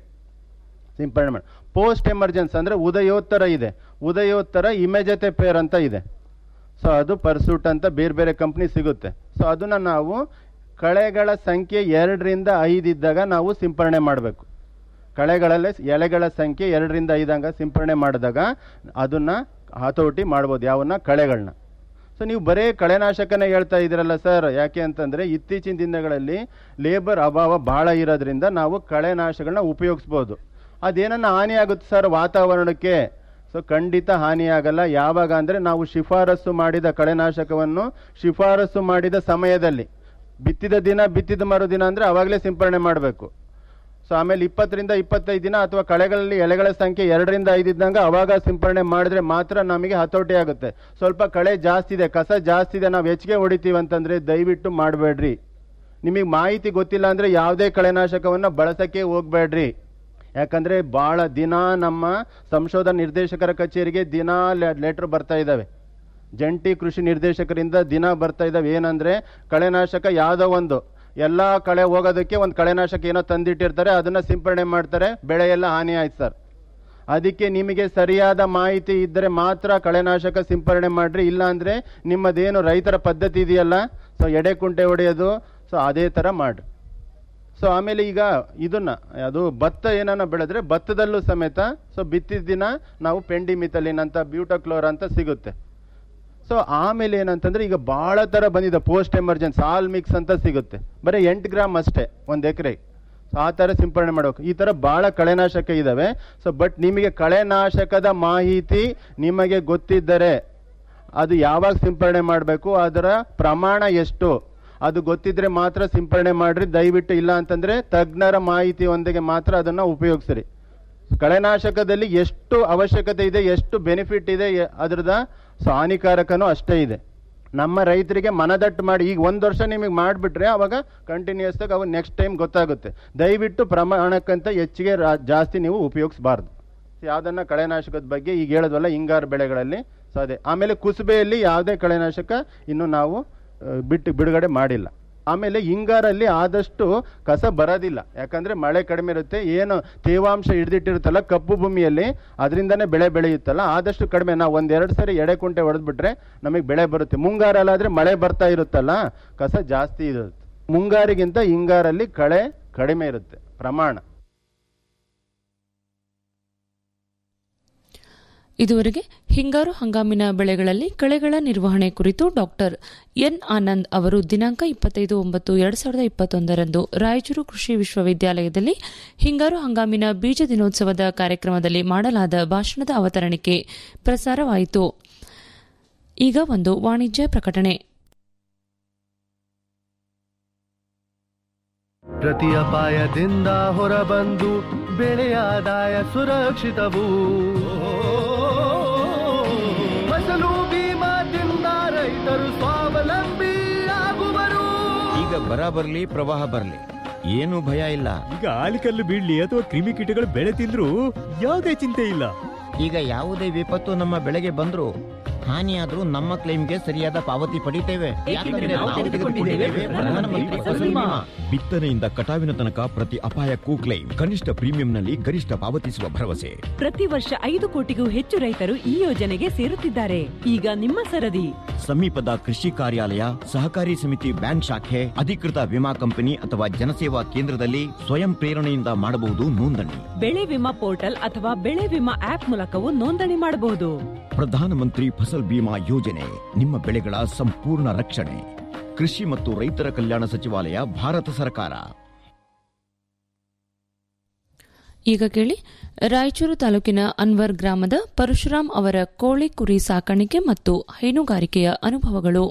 Speaker 9: ಸಿಂಪರಣೆ ಮಾಡಿ ಪೋಸ್ಟ್ ಎಮರ್ಜೆನ್ಸ್ ಅಂದ್ರೆ ಉದಯೋತ್ತರ ಇದೆ ಉದಯೋತ್ತರ ಇಮೆಜತೆ ಪೇರ್ ಅಂತ ಇದೆ ಸೊ ಅದು ಪರ್ಸೂಟ್ ಅಂತ ಬೇರೆ ಬೇರೆ ಕಂಪ್ನಿ ಸಿಗುತ್ತೆ ಸೊ ಅದನ್ನ ನಾವು ಕಳೆಗಳ ಸಂಖ್ಯೆ ಎರಡರಿಂದ ಐದು ಇದ್ದಾಗ ನಾವು ಸಿಂಪರಣೆ ಮಾಡಬೇಕು ಕಳೆಗಳಲ್ಲೇ ಎಲೆಗಳ ಸಂಖ್ಯೆ ಎರಡರಿಂದ ಐದಂಗ ಸಿಂಪರಣೆ ಮಾಡಿದಾಗ ಅದನ್ನ ಹತೋಟಿ ಮಾಡ್ಬೋದು ಯಾವನ್ನ ಕಳೆಗಳನ್ನ ಸೊ ನೀವು ಬರೇ ಕಳೆನಾಶಕನೇ ಹೇಳ್ತಾ ಇದ್ದೀರಲ್ಲ ಸರ್ ಯಾಕೆ ಅಂತಂದ್ರೆ ಇತ್ತೀಚಿನ ದಿನಗಳಲ್ಲಿ ಲೇಬರ್ ಅಭಾವ ಬಹಳ ಇರೋದ್ರಿಂದ ನಾವು ಕಳೆನಾಶಗಳನ್ನ ಉಪಯೋಗಿಸ್ಬೋದು ಅದೇನನ್ನ ಹಾನಿ ಆಗುತ್ತೆ ಸರ್ ವಾತಾವರಣಕ್ಕೆ ಸೊ ಖಂಡಿತ ಹಾನಿಯಾಗಲ್ಲ ಯಾವಾಗ ಅಂದ್ರೆ ನಾವು ಶಿಫಾರಸು ಮಾಡಿದ ಕಳೆನಾಶಕವನ್ನು ಶಿಫಾರಸು ಮಾಡಿದ ಸಮಯದಲ್ಲಿ ಬಿತ್ತಿದ ದಿನ ಬಿತ್ತಿದ ಮರುದಿನ ಅಂದ್ರೆ ಅವಾಗಲೇ ಸಿಂಪರಣೆ ಮಾಡಬೇಕು ಸೊ ಆಮೇಲೆ ಇಪ್ಪತ್ತರಿಂದ ಇಪ್ಪತ್ತೈದು ದಿನ ಅಥವಾ ಕಳೆಗಳಲ್ಲಿ ಎಲೆಗಳ ಸಂಖ್ಯೆ ಎರಡರಿಂದ ಐದು ಇದ್ದಂಗ ಅವಾಗ ಸಿಂಪರಣೆ ಮಾಡಿದ್ರೆ ಮಾತ್ರ ನಮಗೆ ಹತೋಟಿ ಆಗುತ್ತೆ ಸ್ವಲ್ಪ ಕಳೆ ಜಾಸ್ತಿ ಇದೆ ಕಸ ಜಾಸ್ತಿ ಇದೆ ನಾವು ಹೆಚ್ಚಿಗೆ ಹೊಡಿತೀವಿ ಅಂತಂದ್ರೆ ದಯವಿಟ್ಟು ಮಾಡಬೇಡ್ರಿ ನಿಮಗೆ ಮಾಹಿತಿ ಗೊತ್ತಿಲ್ಲ ಅಂದ್ರೆ ಯಾವುದೇ ಕಳೆನಾಶಕವನ್ನ ಬಳಸಕ್ಕೆ ಹೋಗ್ಬೇಡ್ರಿ ಯಾಕಂದ್ರೆ ಬಹಳ ದಿನ ನಮ್ಮ ಸಂಶೋಧನಾ ನಿರ್ದೇಶಕರ ಕಚೇರಿಗೆ ದಿನ ಲೆಟರ್ ಬರ್ತಾ ಇದ್ದಾವೆ ಜಂಟಿ ಕೃಷಿ ನಿರ್ದೇಶಕರಿಂದ ದಿನ ಬರ್ತಾ ಇದ್ದಾವೆ ಏನಂದ್ರೆ ಕಳೆನಾಶಕ ಯಾವುದೋ ಒಂದು ಎಲ್ಲಾ ಕಳೆ ಹೋಗೋದಕ್ಕೆ ಒಂದು ಕಳೆನಾಶಕ ಏನೋ ತಂದಿಟ್ಟಿರ್ತಾರೆ ಅದನ್ನ ಸಿಂಪರಣೆ ಮಾಡ್ತಾರೆ ಬೆಳೆ ಎಲ್ಲ ಹಾನಿ ಆಯ್ತು ಸರ್ ಅದಕ್ಕೆ ನಿಮಗೆ ಸರಿಯಾದ ಮಾಹಿತಿ ಇದ್ದರೆ ಮಾತ್ರ ಕಳೆನಾಶಕ ಸಿಂಪರಣೆ ಮಾಡ್ರಿ ಇಲ್ಲ ಅಂದ್ರೆ ನಿಮ್ಮದೇನು ರೈತರ ಪದ್ಧತಿ ಇದೆಯಲ್ಲ ಸೊ ಎಡೆ ಕುಂಟೆ ಹೊಡೆಯೋದು ಸೊ ಅದೇ ತರ ಮಾಡ್ರಿ ಸೊ ಆಮೇಲೆ ಈಗ ಇದನ್ನ ಅದು ಭತ್ತ ಏನನ್ನ ಬೆಳೆದ್ರೆ ಭತ್ತದಲ್ಲೂ ಸಮೇತ ಸೊ ಬಿತ್ತಿದ ದಿನ ನಾವು ಪೆಂಡಿಮಿಥಲಿನ್ ಅಂತ ಬ್ಯೂಟೋಕ್ಲೋರ್ ಅಂತ ಸಿಗುತ್ತೆ ಸೊ ಆಮೇಲೆ ಏನಂತಂದ್ರೆ ಈಗ ಬಹಳ ತರ ಬಂದಿದೆ ಪೋಸ್ಟ್ ಎಮರ್ಜೆನ್ಸಿ ಆಲ್ ಮಿಕ್ಸ್ ಅಂತ ಸಿಗುತ್ತೆ ಬರೀ ಎಂಟು ಗ್ರಾಮ್ ಅಷ್ಟೇ ಒಂದು ಎಕರೆಗೆ ಸೊ ಆ ಥರ ಸಿಂಪರಣೆ ಮಾಡಬೇಕು ಈ ಥರ ಬಹಳ ಕಳೆನಾಶಕ ಇದಾವೆ ಸೊ ಬಟ್ ನಿಮಗೆ ಕಳೆನಾಶಕದ ಮಾಹಿತಿ ನಿಮಗೆ ಗೊತ್ತಿದ್ದರೆ ಅದು ಯಾವಾಗ ಸಿಂಪರಣೆ ಮಾಡಬೇಕು ಅದರ ಪ್ರಮಾಣ ಎಷ್ಟು ಅದು ಗೊತ್ತಿದ್ರೆ ಮಾತ್ರ ಸಿಂಪರಣೆ ಮಾಡ್ರಿ ದಯವಿಟ್ಟು ಇಲ್ಲ ಅಂತಂದ್ರೆ ತಜ್ಞರ ಮಾಹಿತಿಯೊಂದಿಗೆ ಮಾತ್ರ ಅದನ್ನ ಉಪಯೋಗಿಸ್ರಿ ಕಳೆನಾಶಕದಲ್ಲಿ ಎಷ್ಟು ಅವಶ್ಯಕತೆ ಇದೆ ಎಷ್ಟು ಬೆನಿಫಿಟ್ ಇದೆ ಎ- ಅದ್ರದ ಸೊ ಹಾನಿಕಾರಕನೂ ಅಷ್ಟೇ ಇದೆ ನಮ್ಮ ರೈತರಿಗೆ ಮನದಟ್ಟು ಮಾಡಿ ಈಗ ಒಂದು ವರ್ಷ ನಿಮಗೆ ಮಾಡಿಬಿಟ್ರೆ ಅವಾಗ ಕಂಟಿನ್ಯೂಸ್ ಆಗಿ ಅವಾಗ ನೆಕ್ಸ್ಟ್ ಟೈಮ್ ಗೊತ್ತಾಗುತ್ತೆ ದಯವಿಟ್ಟು ಪ್ರಮಾಣಕ್ಕಂತ ಹೆಚ್ಚಿಗೆ ರಾ- ಜಾಸ್ತಿ ನೀವು ಉಪಯೋಗಿಸಬಾರ್ದು ಯಾವ್ದನ್ನ ಕಳೆನಾಶಕದ ಬಗ್ಗೆ ಈಗ ಹೇಳದ್ವಲ್ಲ ಹಿಂಗಾರು ಬೆಳೆಗಳಲ್ಲಿ ಸೊ ಅದೇ ಆಮೇಲೆ ಕುಸುಬೆಯಲ್ಲಿ ಯಾವುದೇ ಕಳೆನಾಶಕ ಇನ್ನು ನಾವು ಆ, ಬಿಟ್ಟು ಬಿಡುಗಡೆ ಮಾಡಿಲ್ಲ ಆಮೇಲೆ ಹಿಂಗಾರಲ್ಲಿ ಆದಷ್ಟು ಕಸ ಬರೋದಿಲ್ಲ ಯಾಕಂದ್ರೆ ಮಳೆ ಕಡಿಮೆ ಇರುತ್ತೆ ಏನು ತೇವಾಂಶ ಹಿಡಿದಿಟ್ಟಿರುತ್ತಲ್ಲ ಕಪ್ಪು ಭೂಮಿಯಲ್ಲಿ ಅದರಿಂದನೇ ಬೆಳೆ ಬೆಳೆಯುತ್ತಲ್ಲ ಆದಷ್ಟು ಕಡಿಮೆ ನಾವು ಒಂದೆರಡು ಸರಿ ಎಡೆ ಕುಂಟೆ ಹೊಡೆದ್ಬಿಟ್ರೆ ನಮಗೆ ಬೆಳೆ ಬರುತ್ತೆ ಮುಂಗಾರಲ್ಲಾದ್ರೆ ಮಳೆ ಬರ್ತಾ ಇರುತ್ತಲ್ಲ ಕಸ ಜಾಸ್ತಿ ಇರುತ್ತೆ ಮುಂಗಾರಿಗಿಂತ ಹಿಂಗಾರಲ್ಲಿ ಕಳೆ ಕಡಿಮೆ ಇರುತ್ತೆ ಪ್ರಮಾಣ
Speaker 3: ಇದುವರೆಗೆ ಹಿಂಗಾರು ಹಂಗಾಮಿನ ಬೆಳೆಗಳಲ್ಲಿ ಕಳೆಗಳ ನಿರ್ವಹಣೆ ಕುರಿತು ಡಾಕ್ಟರ್ ಎನ್ ಆನಂದ್ ಅವರು ದಿನಾಂಕ ಇಪ್ಪತ್ತೈದು ಒಂಬತ್ತು ಎರಡ್ ಸಾವಿರದ ಇಪ್ಪತ್ತೊಂದರಂದು ರಾಯಚೂರು ಕೃಷಿ ವಿಶ್ವವಿದ್ಯಾಲಯದಲ್ಲಿ ಹಿಂಗಾರು ಹಂಗಾಮಿನ ಬೀಜ ದಿನೋತ್ಸವದ ಕಾರ್ಯಕ್ರಮದಲ್ಲಿ ಮಾಡಲಾದ ಭಾಷಣದ ಅವತರಣಿಕೆ ಪ್ರಸಾರವಾಯಿತು ಈಗ ಒಂದು ವಾಣಿಜ್ಯ ಪ್ರಕಟಣೆ
Speaker 7: ಪ್ರತಿ ಅಪಾಯದಿಂದ ಹೊರಬಂದು ಬೆಳೆಯ ಆದಾಯ ಸುರಕ್ಷಿತವು ಫಸಲು ಬೀಮಾದಿಂದ ರೈತರು ಸ್ವಾವಲಂಬಿ ಆಗುವರು
Speaker 6: ಈಗ ಬರ ಬರ್ಲಿ ಪ್ರವಾಹ ಬರ್ಲಿ ಏನು ಭಯ ಇಲ್ಲ
Speaker 10: ಈಗ ಆಲಿಕಲ್ಲು ಬೀಳ್ಲಿ ಅಥವಾ ಕ್ರಿಮಿಕೀಟಗಳು ಬೆಳೆ ತಿಂದ್ರು ಯಾವುದೇ ಚಿಂತೆ ಇಲ್ಲ
Speaker 11: ಈಗ ಯಾವುದೇ ವಿಪತ್ತು ನಮ್ಮ ಬೆಳೆಗೆ ಬಂದ್ರು ಹಾನಿಯಾದ್ರೂ ನಮ್ಮ ಕ್ಲೈಮ್ಗೆ ಸರಿಯಾದ ಪಾವತಿ ಪಡಿತೇವೆ ಯಾಕಂದ್ರೆ ನಾವು ತೆಗೆದುಕೊಂಡಿದ್ದೇವೆ ಪ್ರಧಾನಮಂತ್ರಿ ಫಸಲ್ ಬಿಮಾ.
Speaker 6: ಬಿತ್ತನೆಯಿಂದ ಕಟಾವಿನ ತನಕ ಪ್ರತಿ ಅಪಾಯಕ್ಕೂ ಕ್ಲೈಮ್ ಕನಿಷ್ಠ ಪ್ರೀಮಿಯಂನಲ್ಲಿ ಗರಿಷ್ಠ ಪಾವತಿಸುವ ಭರವಸೆ
Speaker 12: ಪ್ರತಿ ವರ್ಷ ಐದು ಕೋಟಿಗೂ ಹೆಚ್ಚು ರೈತರು ಈ ಯೋಜನೆಗೆ ಸೇರುತ್ತಿದ್ದಾರೆ ಈಗ ನಿಮ್ಮ ಸರದಿ
Speaker 6: ಸಮೀಪದ ಕೃಷಿ ಕಾರ್ಯಾಲಯ ಸಹಕಾರಿ ಸಮಿತಿ ಬ್ಯಾಂಕ್ ಶಾಖೆ ಅಧಿಕೃತ ವಿಮಾ ಕಂಪನಿ ಅಥವಾ ಜನಸೇವಾ ಕೇಂದ್ರದಲ್ಲಿ ಸ್ವಯಂ ಪ್ರೇರಣೆಯಿಂದ ಮಾಡಬಹುದು ನೋಂದಣಿ
Speaker 12: ಬೆಳೆ ವಿಮಾ ಪೋರ್ಟಲ್ ಅಥವಾ ಬೆಳೆ ವಿಮಾ ಆಪ್ ಮೂಲಕವೂ ನೋಂದಣಿ ಮಾಡಬಹುದು
Speaker 6: ಪ್ರಧಾನಮಂತ್ರಿ ಫಸಲ್ ಬಿಮಾ ಯೋಜನೆ ನಿಮ್ಮ ಬೆಳೆಗಳ ಸಂಪೂರ್ಣ ರಕ್ಷಣೆ ಕೃಷಿ ಮತ್ತು ರೈತರ ಕಲ್ಯಾಣ ಸಚಿವಾಲಯ ಭಾರತ ಸರ್ಕಾರ
Speaker 3: ಈಗ ಕೇಳಿ ರಾಯಚೂರು ತಾಲೂಕಿನ ಅನ್ವರ್ ಗ್ರಾಮದ ಪರಶುರಾಮ್ ಅವರ ಕೋಳಿ ಕುರಿ ಸಾಕಾಣಿಕೆ ಮತ್ತು ಹೈನುಗಾರಿಕೆಯ ಅನುಭವಗಳು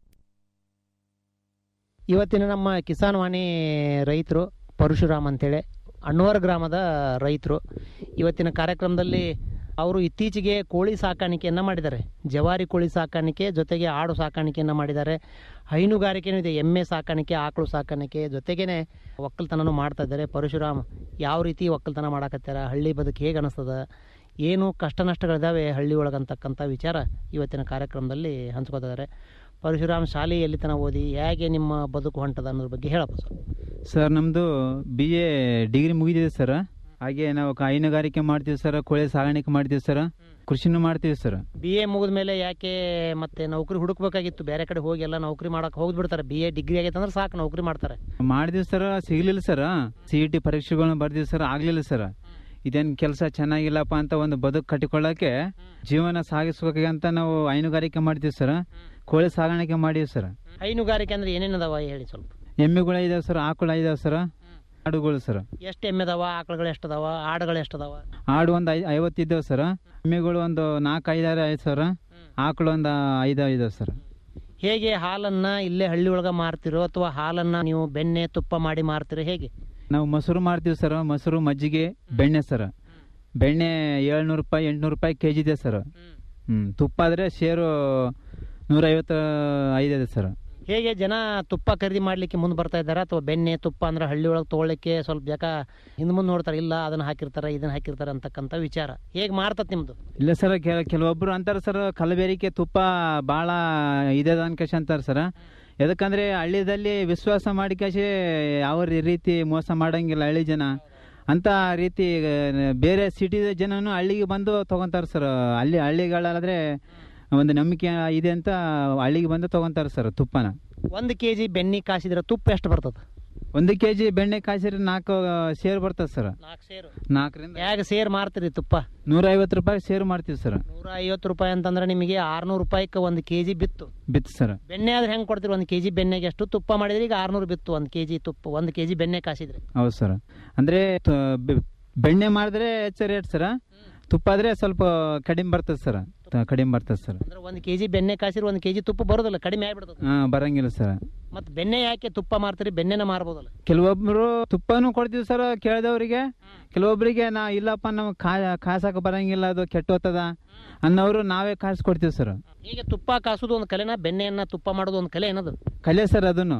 Speaker 13: ಇವತ್ತಿನ ನಮ್ಮ ಕಿಸಾನ್ ವಾಣಿ ರೈತರು ಪರಶುರಾಮ್ ಅಂತೇಳಿ ಅಣ್ವರ್ ಗ್ರಾಮದ ರೈತರು ಇವತ್ತಿನ ಕಾರ್ಯಕ್ರಮದಲ್ಲಿ ಅವರು ಇತ್ತೀಚೆಗೆ ಕೋಳಿ ಸಾಕಾಣಿಕೆಯನ್ನು ಮಾಡಿದ್ದಾರೆ ಜವಾರಿ ಕೋಳಿ ಸಾಕಾಣಿಕೆ ಜೊತೆಗೆ ಆಡು ಸಾಕಾಣಿಕೆಯನ್ನು ಮಾಡಿದ್ದಾರೆ ಹೈನುಗಾರಿಕೆನೂ ಇದೆ ಎಮ್ಮೆ ಸಾಕಾಣಿಕೆ ಆಕಳು ಸಾಕಾಣಿಕೆ ಜೊತೆಗೇನೆ ಒಕ್ಕಲ್ತನನೂ ಮಾಡ್ತಾ ಇದ್ದಾರೆ ಪರಶುರಾಮ್ ಯಾವ ರೀತಿ ಒಕ್ಕಲ್ತನ ಮಾಡಾಕತ್ಯಾರ ಹಳ್ಳಿ ಬದುಕು ಹೇಗೆ ಅನಿಸ್ತದ ಏನು ಕಷ್ಟ ನಷ್ಟಗಳಿದಾವೆ ಹಳ್ಳಿ ಒಳಗಂತಕ್ಕಂಥ ವಿಚಾರ ಇವತ್ತಿನ ಕಾರ್ಯಕ್ರಮದಲ್ಲಿ ಹಂಚ್ಕೋತಿದ್ದಾರೆ ಪರಶುರಾಮ್ ಶಾಲೆ ಎಲ್ಲಿ ತನಕ ಓದಿ ಹೇಗೆ ನಿಮ್ಮ ಬದುಕು ಹೊಂಟದ ಅನ್ನೋದ್ರ ಬಗ್ಗೆ ಹೇಳಪ್ಪ ಸರ್
Speaker 14: ಸರ್ ನಮ್ಮದು ಬಿ ಎ ಡಿಗ್ರಿ ಮುಗಿದಿದೆ ಸರ್ ಹಾಗೆ ನಾವು ಕ- ಹೈನುಗಾರಿಕೆ ಮಾಡ್ತೀವಿ ಸರ್ ಕೋಳಿ ಸಾಗಾಣಿಕೆ ಮಾಡ್ತೀವಿ ಸರ್ ಕೃಷಿನೂ ಮಾಡ್ತೀವಿ ಸರ್
Speaker 13: ಬಿ ಎ ಮುಗಿದ ಮೇಲೆ ಯಾಕೆ ಮತ್ತೆ ನೌಕರಿ ಹುಡುಕ್ಬೇಕಾಗಿತ್ತು ಬೇರೆ ಕಡೆ ಹೋಗಿ ಎಲ್ಲ ನೌಕರಿ ಮಾಡಕ್ಕೆ ಹೋಗ್ಬಿಡ್ತಾರೆ ಬಿ ಎ ಡಿಗ್ರಿ ಆಗೈತೆ ಅಂದ್ರೆ ಸಾಕು ನೌಕರಿ ಮಾಡ್ತಾರೆ
Speaker 14: ಮಾಡಿದ್ವಿ ಸರ್ ಸಿಗ್ಲಿಲ್ಲ ಸರ್ ಸಿ ಇ ಟಿ ಪರೀಕ್ಷೆಗಳನ್ನ ಬರ್ದಿವಿ ಸರ್ ಆಗ್ಲಿಲ್ಲ ಸರ್ ಇದೇನು ಕೆಲಸ ಚೆನ್ನಾಗಿಲ್ಲಪ್ಪ ಅಂತ ಒಂದು ಬದುಕು ಕಟ್ಟಿಕೊಳ್ಳಕ್ಕೆ ಜೀವನ ಸಾಗಿಸ್ಬೇಕಂತ ಅಂತ ನಾವು ಹೈನುಗಾರಿಕೆ ಮಾಡ್ತೀವಿ ಸರ್ ಕೋಳಿ ಸಾಗಾಣಿಕೆ ಮಾಡೀವಿ ಸರ್
Speaker 13: ಹೈನುಗಾರಿಕೆ ಅಂದ್ರೆ ಏನೇನು ಅದಾವ ಹೇಳಿ ಸ್ವಲ್ಪ
Speaker 14: ಎಮ್ಮೆಗಳು ಇದಾವೆ ಸರ್ ಆಕಳ ಇದಾವೆ ಸರ್ ಆಡುಗಳು ಸರ್
Speaker 13: ಎಷ್ಟು ಎಮ್ಮೆ ಅದಾವ ಆಕಳುಗಳು ಎಷ್ಟು ಅದಾವ ಆಡುಗಳು ಎಷ್ಟು ಅದಾವ
Speaker 14: ಆಡು ಒಂದು ಐ ಐವತ್ತು ಇದ್ದಾವೆ ಸರ್ ಎಮ್ಮೆಗಳು ಒಂದು ನಾಲ್ಕು ಐದಾರು ಐದು ಸರ್ ಆಕಳು ಒಂದು ಐದು ಇದಾವೆ ಸರ್
Speaker 13: ಹೇಗೆ ಹಾಲನ್ನ ಇಲ್ಲೇ ಹಳ್ಳಿ ಒಳಗ ಮಾರ್ತಿರೋ ಅಥವಾ ಹಾಲನ್ನ ನೀವು ಬೆಣ್ಣೆ ತುಪ್ಪ ಮಾಡಿ ಮಾರ್ತಿರೋ ಹೇಗೆ
Speaker 14: ನಾವು ಮೊಸರು ಮಾರ್ತೀವಿ ಸರ್ ಮೊಸರು ಮಜ್ಜಿಗೆ ಬೆಣ್ಣೆ ಸರ್ ಬೆಣ್ಣೆ ಏಳ್ನೂರು ರೂಪಾಯಿ ಎಂಟ್ನೂರು ರೂಪಾಯಿ ಕೆ ಜಿ ಇದೆ ಸರ್ ಹ್ಞೂ ತುಪ್ಪ ಆದರೆ ಶೇರು ನೂರೈವತ್ತು ಐದಿದೆ ಸರ್
Speaker 13: ಹೇಗೆ ಜನ ತುಪ್ಪ ಖರೀದಿ ಮಾಡ್ಲಿಕ್ಕೆ ಮುಂದೆ ಬರ್ತಾ ಇದ್ದಾರೆ ಅಥವಾ ಬೆಣ್ಣೆ ತುಪ್ಪ ಅಂದ್ರೆ ಹಳ್ಳಿ ಒಳಗೆ ತೊಗೊಳ್ಳಿಕ್ಕೆ ಸ್ವಲ್ಪ ಜಕ ಹಿಂದ್ ಮುಂದೆ ನೋಡ್ತಾರೆ ಇಲ್ಲ ಅದನ್ನ ಹಾಕಿರ್ತಾರೆ ಇದನ್ನ ಹಾಕಿರ್ತಾರೆ ಅಂತಕ್ಕಂಥ ವಿಚಾರ ಹೇಗೆ ಮಾರ್ತತ್ ನಿಮ್ದು
Speaker 14: ಇಲ್ಲ ಸರ್ ಕೆಲ ಕೆಲವೊಬ್ರು ಅಂತಾರೆ ಸರ್ ಕಲಬೇರಿಕೆ ತುಪ್ಪ ಭಾಳ ಇದೆ ಅನ್ಕೇಶ್ ಅಂತಾರೆ ಸರ್ ಯಾಕಂದ್ರೆ ಹಳ್ಳಿದಲ್ಲಿ ವಿಶ್ವಾಸ ಮಾಡಿಕೇಶಿ ಯಾವ ರೀತಿ ಮೋಸ ಮಾಡಂಗಿಲ್ಲ ಹಳ್ಳಿ ಜನ ಅಂತ ರೀತಿ ಆ, ಬೇರೆ ಸಿಟಿ ಜನನು ಹಳ್ಳಿಗೆ ಬಂದು ತಗೊಂತಾರೆ ಸರ್ ಹಳ್ಳಿ ಹಳ್ಳಿಗಳಾದ್ರೆ ಒಂದು ನಂಬಿಕೆ ಇದೆ ಅಂತ ಹಳ್ಳಿಗೆ ಬಂದು ತಗೊಂತಾರೆ ಸರ್ ತುಪ್ಪನ
Speaker 13: ಒಂದು ಕೆ ಜಿ ಬೆಣ್ಣೆ ಕಾಸಿದ್ರೆ ತುಪ್ಪ ಎಷ್ಟು ಬರ್ತದೆ
Speaker 14: ಒಂದು ಕೆ ಜಿ ಬೆಣ್ಣೆ ಕಾಯಿಸಿದ್ರೆ ನಾಲ್ಕು ಸೇರು ಬರ್ತದೆ ಸರ್
Speaker 13: ನಾಲ್ಕು ಸೇರು
Speaker 14: ನಾಲ್ಕರಿಂದ
Speaker 13: ಹೇಗ ಸೇರ್ ಮಾರ್ತೀರಿ ತುಪ್ಪ
Speaker 14: ನೂರ ಐವತ್ತು ರೂಪಾಯಿ ಸೇರು ಮಾಡ್ತೀವಿ ಸರ್
Speaker 13: ನೂರ ಐವತ್ತು ರೂಪಾಯಿ ಅಂತಂದ್ರೆ ನಿಮಗೆ ಆರ್ನೂರು ರೂಪಾಯಿಗೆ ಒಂದು ಕೆ ಜಿ ಬಿತ್ತು
Speaker 14: ಬಿತ್ತು ಸರ್
Speaker 13: ಬೆಣ್ಣೆ ಆದ್ರೆ ಹೆಂಗೆ ಕೊಡ್ತೀರಿ ಒಂದು ಕೆ ಜಿ ಬೆಣ್ಣೆಗೆ ಎಷ್ಟು ತುಪ್ಪ ಮಾಡಿದ್ರೆ ಈಗ ಆರ್ನೂರು ಬಿತ್ತು ಒಂದು ಕೆ ಜಿ ತುಪ್ಪ ಒಂದು ಕೆ ಜಿ ಬೆಣ್ಣೆ ಕಾಸಿದ್ರೆ
Speaker 14: ಹೌದು ಸರ್ ಅಂದರೆ ಬೆಣ್ಣೆ ಮಾಡಿದ್ರೆ ಹೆಚ್ಚು ರೇಟ್ ಸರ್ ತುಪ್ಪ ಆದರೆ ಸ್ವಲ್ಪ ಕಡಿಮೆ ಬರ್ತದೆ ಸರ್ ಕಡಿಮೆ ಬರ್ತದೆ ಸರ್
Speaker 13: ಅಂದ್ರೆ ಒಂದು ಕೆ ಜಿ ಬೆಣ್ಣೆ ಕಾಸಿದ್ರೆ ಒಂದು ಕೆ ಜಿ ತುಪ್ಪ ಬರೋದಿಲ್ಲ ಕಡಿಮೆ ಆಗ್ಬಿಡ್ತದೆ
Speaker 14: ಹಾಂ ಬರಂಗಿಲ್ಲ ಸರ್
Speaker 13: ಮತ್ತೆ ಬೆಣ್ಣೆ ಯಾಕೆ ತುಪ್ಪ ಮಾರ್ತೀರಿ ಬೆಣ್ಣೆನ ಮಾರ್ಬೋದಲ್ಲ
Speaker 14: ಕೆಲವೊಬ್ರು ತುಪ್ಪನೂ ಕೊಡ್ತೀವಿ ಸರ್ ಕೇಳಿದವರಿಗೆ ಕೆಲವೊಬ್ಬರಿಗೆ ನಾ ಇಲ್ಲಪ್ಪ ನಮ್ಗೆ ಕಾ ಕಾಸಕ್ಕೆ ಬರಂಗಿಲ್ಲ ಅದು ಕೆಟ್ಟೋತದ ಅನ್ನೋರು ನಾವೇ ಕಾಸು ಕೊಡ್ತೀವಿ ಸರ್
Speaker 13: ಹೀಗೆ ತುಪ್ಪ ಕಾಸೋದು ಒಂದು ಕಲೆನ ಬೆಣ್ಣೆಯನ್ನ ತುಪ್ಪ ಮಾಡೋದು ಒಂದು ಕಲೆ ಏನದು
Speaker 14: ಕಲೆ ಸರ್ ಅದನ್ನು